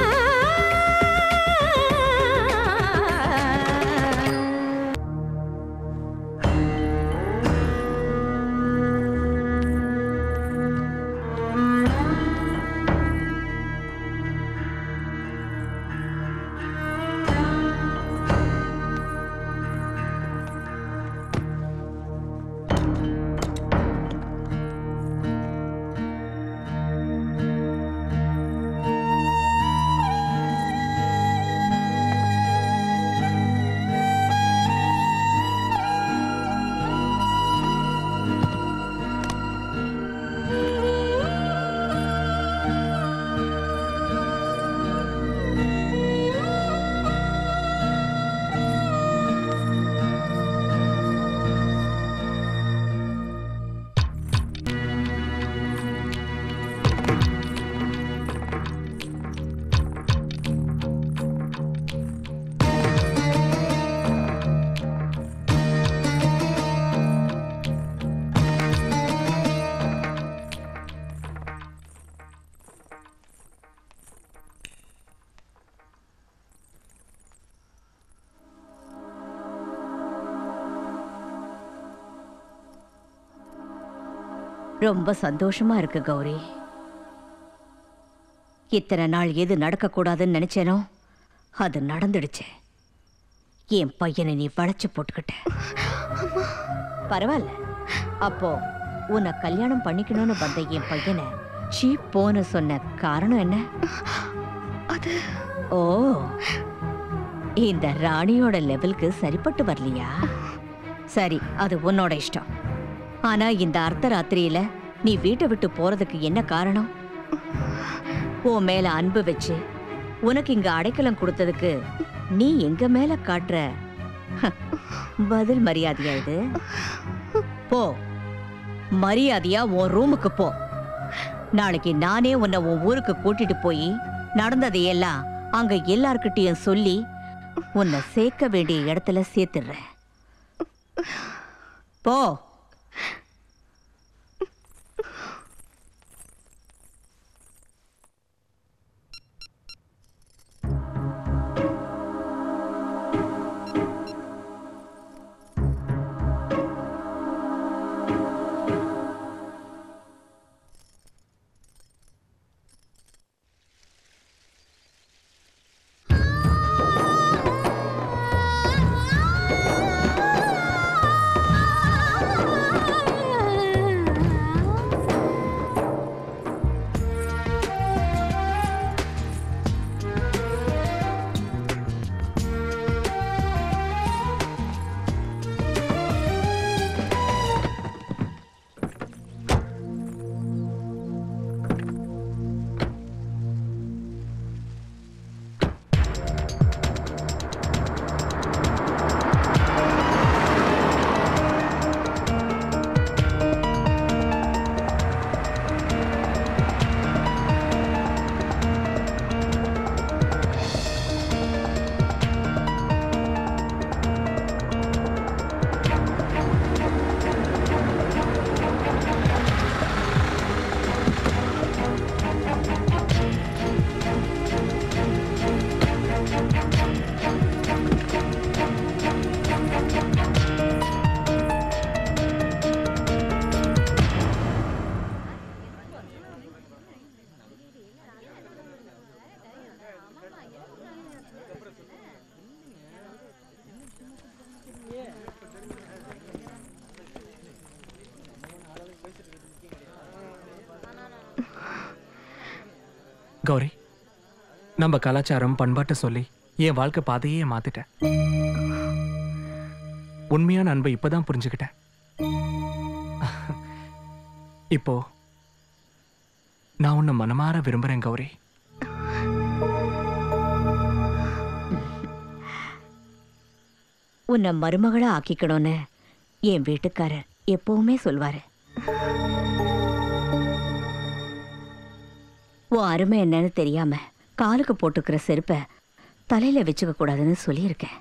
ரொம்ப சந்தோஷமா இருக்கு கௌரி இத்தனை நாள் எது நடக்கக்கூடாதுன்னு நினைச்சேனோ அது நடந்துடுச்சு என் பையனை நீ வளைச்சு போட்டுக்கிட்ட பரவாயில்ல அப்போ உன்னை கல்யாணம் பண்ணிக்கணும்னு வந்த என் பையனை சீப் போன்னு சொன்ன காரணம் என்ன ஓ இந்த ராணியோட லெவலுக்கு சரிப்பட்டு வரலையா சரி அது உன்னோட இஷ்டம் ஆனா இந்த அர்த்தராத்திரியில நீ வீட்டை விட்டு போறதுக்கு என்ன காரணம் உன் மேல அன்பு வச்சு உனக்கு இங்க அடைக்கலம் கொடுத்ததுக்கு நீ எங்க மேல காட்டுற பதில் மரியாதையா இது போ மரியாதையா உன் ரூமுக்கு போ நாளைக்கு நானே உன்னை உன் ஊருக்கு கூட்டிட்டு போய் நடந்ததையெல்லாம் அங்க எல்லார்கிட்டயும் சொல்லி உன்னை சேர்க்க வேண்டிய இடத்துல சேர்த்துடுறேன் போ கௌரி நம்ம கலாச்சாரம் பண்பாட்டை சொல்லி என் வாழ்க்கை பாதையே மாத்திட்டேன் உண்மையான அன்பை இப்பதான் புரிஞ்சுக்கிட்டேன் இப்போ நான் உன்னை மனமாற விரும்புறேன் கௌரி உன்னை மருமகளா ஆக்கிக்கணும்னு என் வீட்டுக்காரர் எப்பவுமே சொல்வாரு உன் அருமை என்னன்னு தெரியாம காலுக்கு போட்டுக்கிற செருப்பை தலையில வச்சுக்க கூடாதுன்னு சொல்லியிருக்கேன்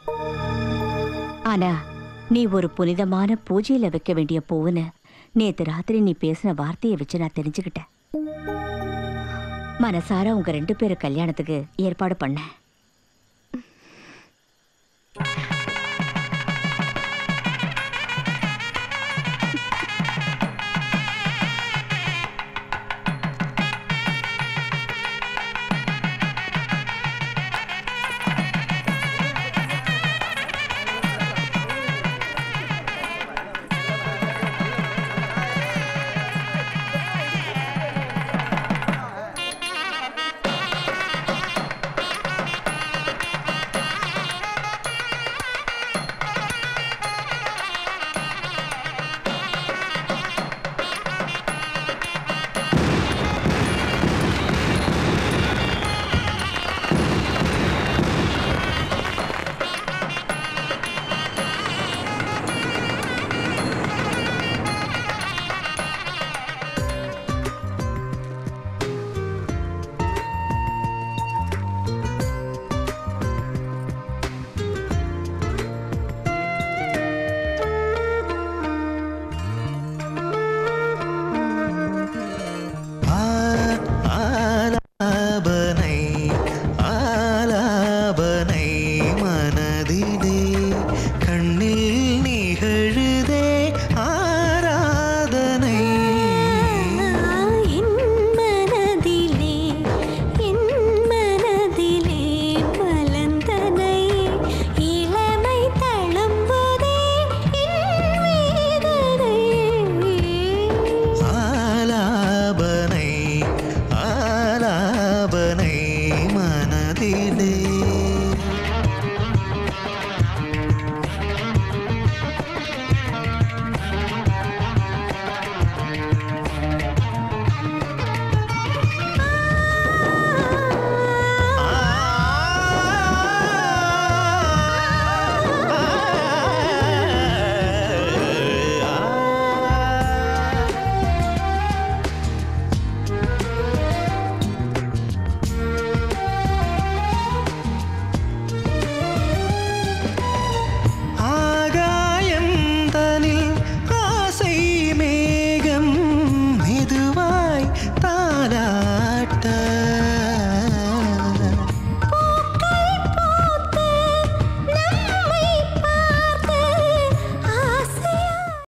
ஆனா நீ ஒரு புனிதமான பூஜையில வைக்க வேண்டிய பூவுன்னு நேத்து ராத்திரி நீ பேசின வார்த்தையை வச்சு நான் தெரிஞ்சுக்கிட்டேன் மனசார உங்க ரெண்டு பேரு கல்யாணத்துக்கு ஏற்பாடு பண்ணேன்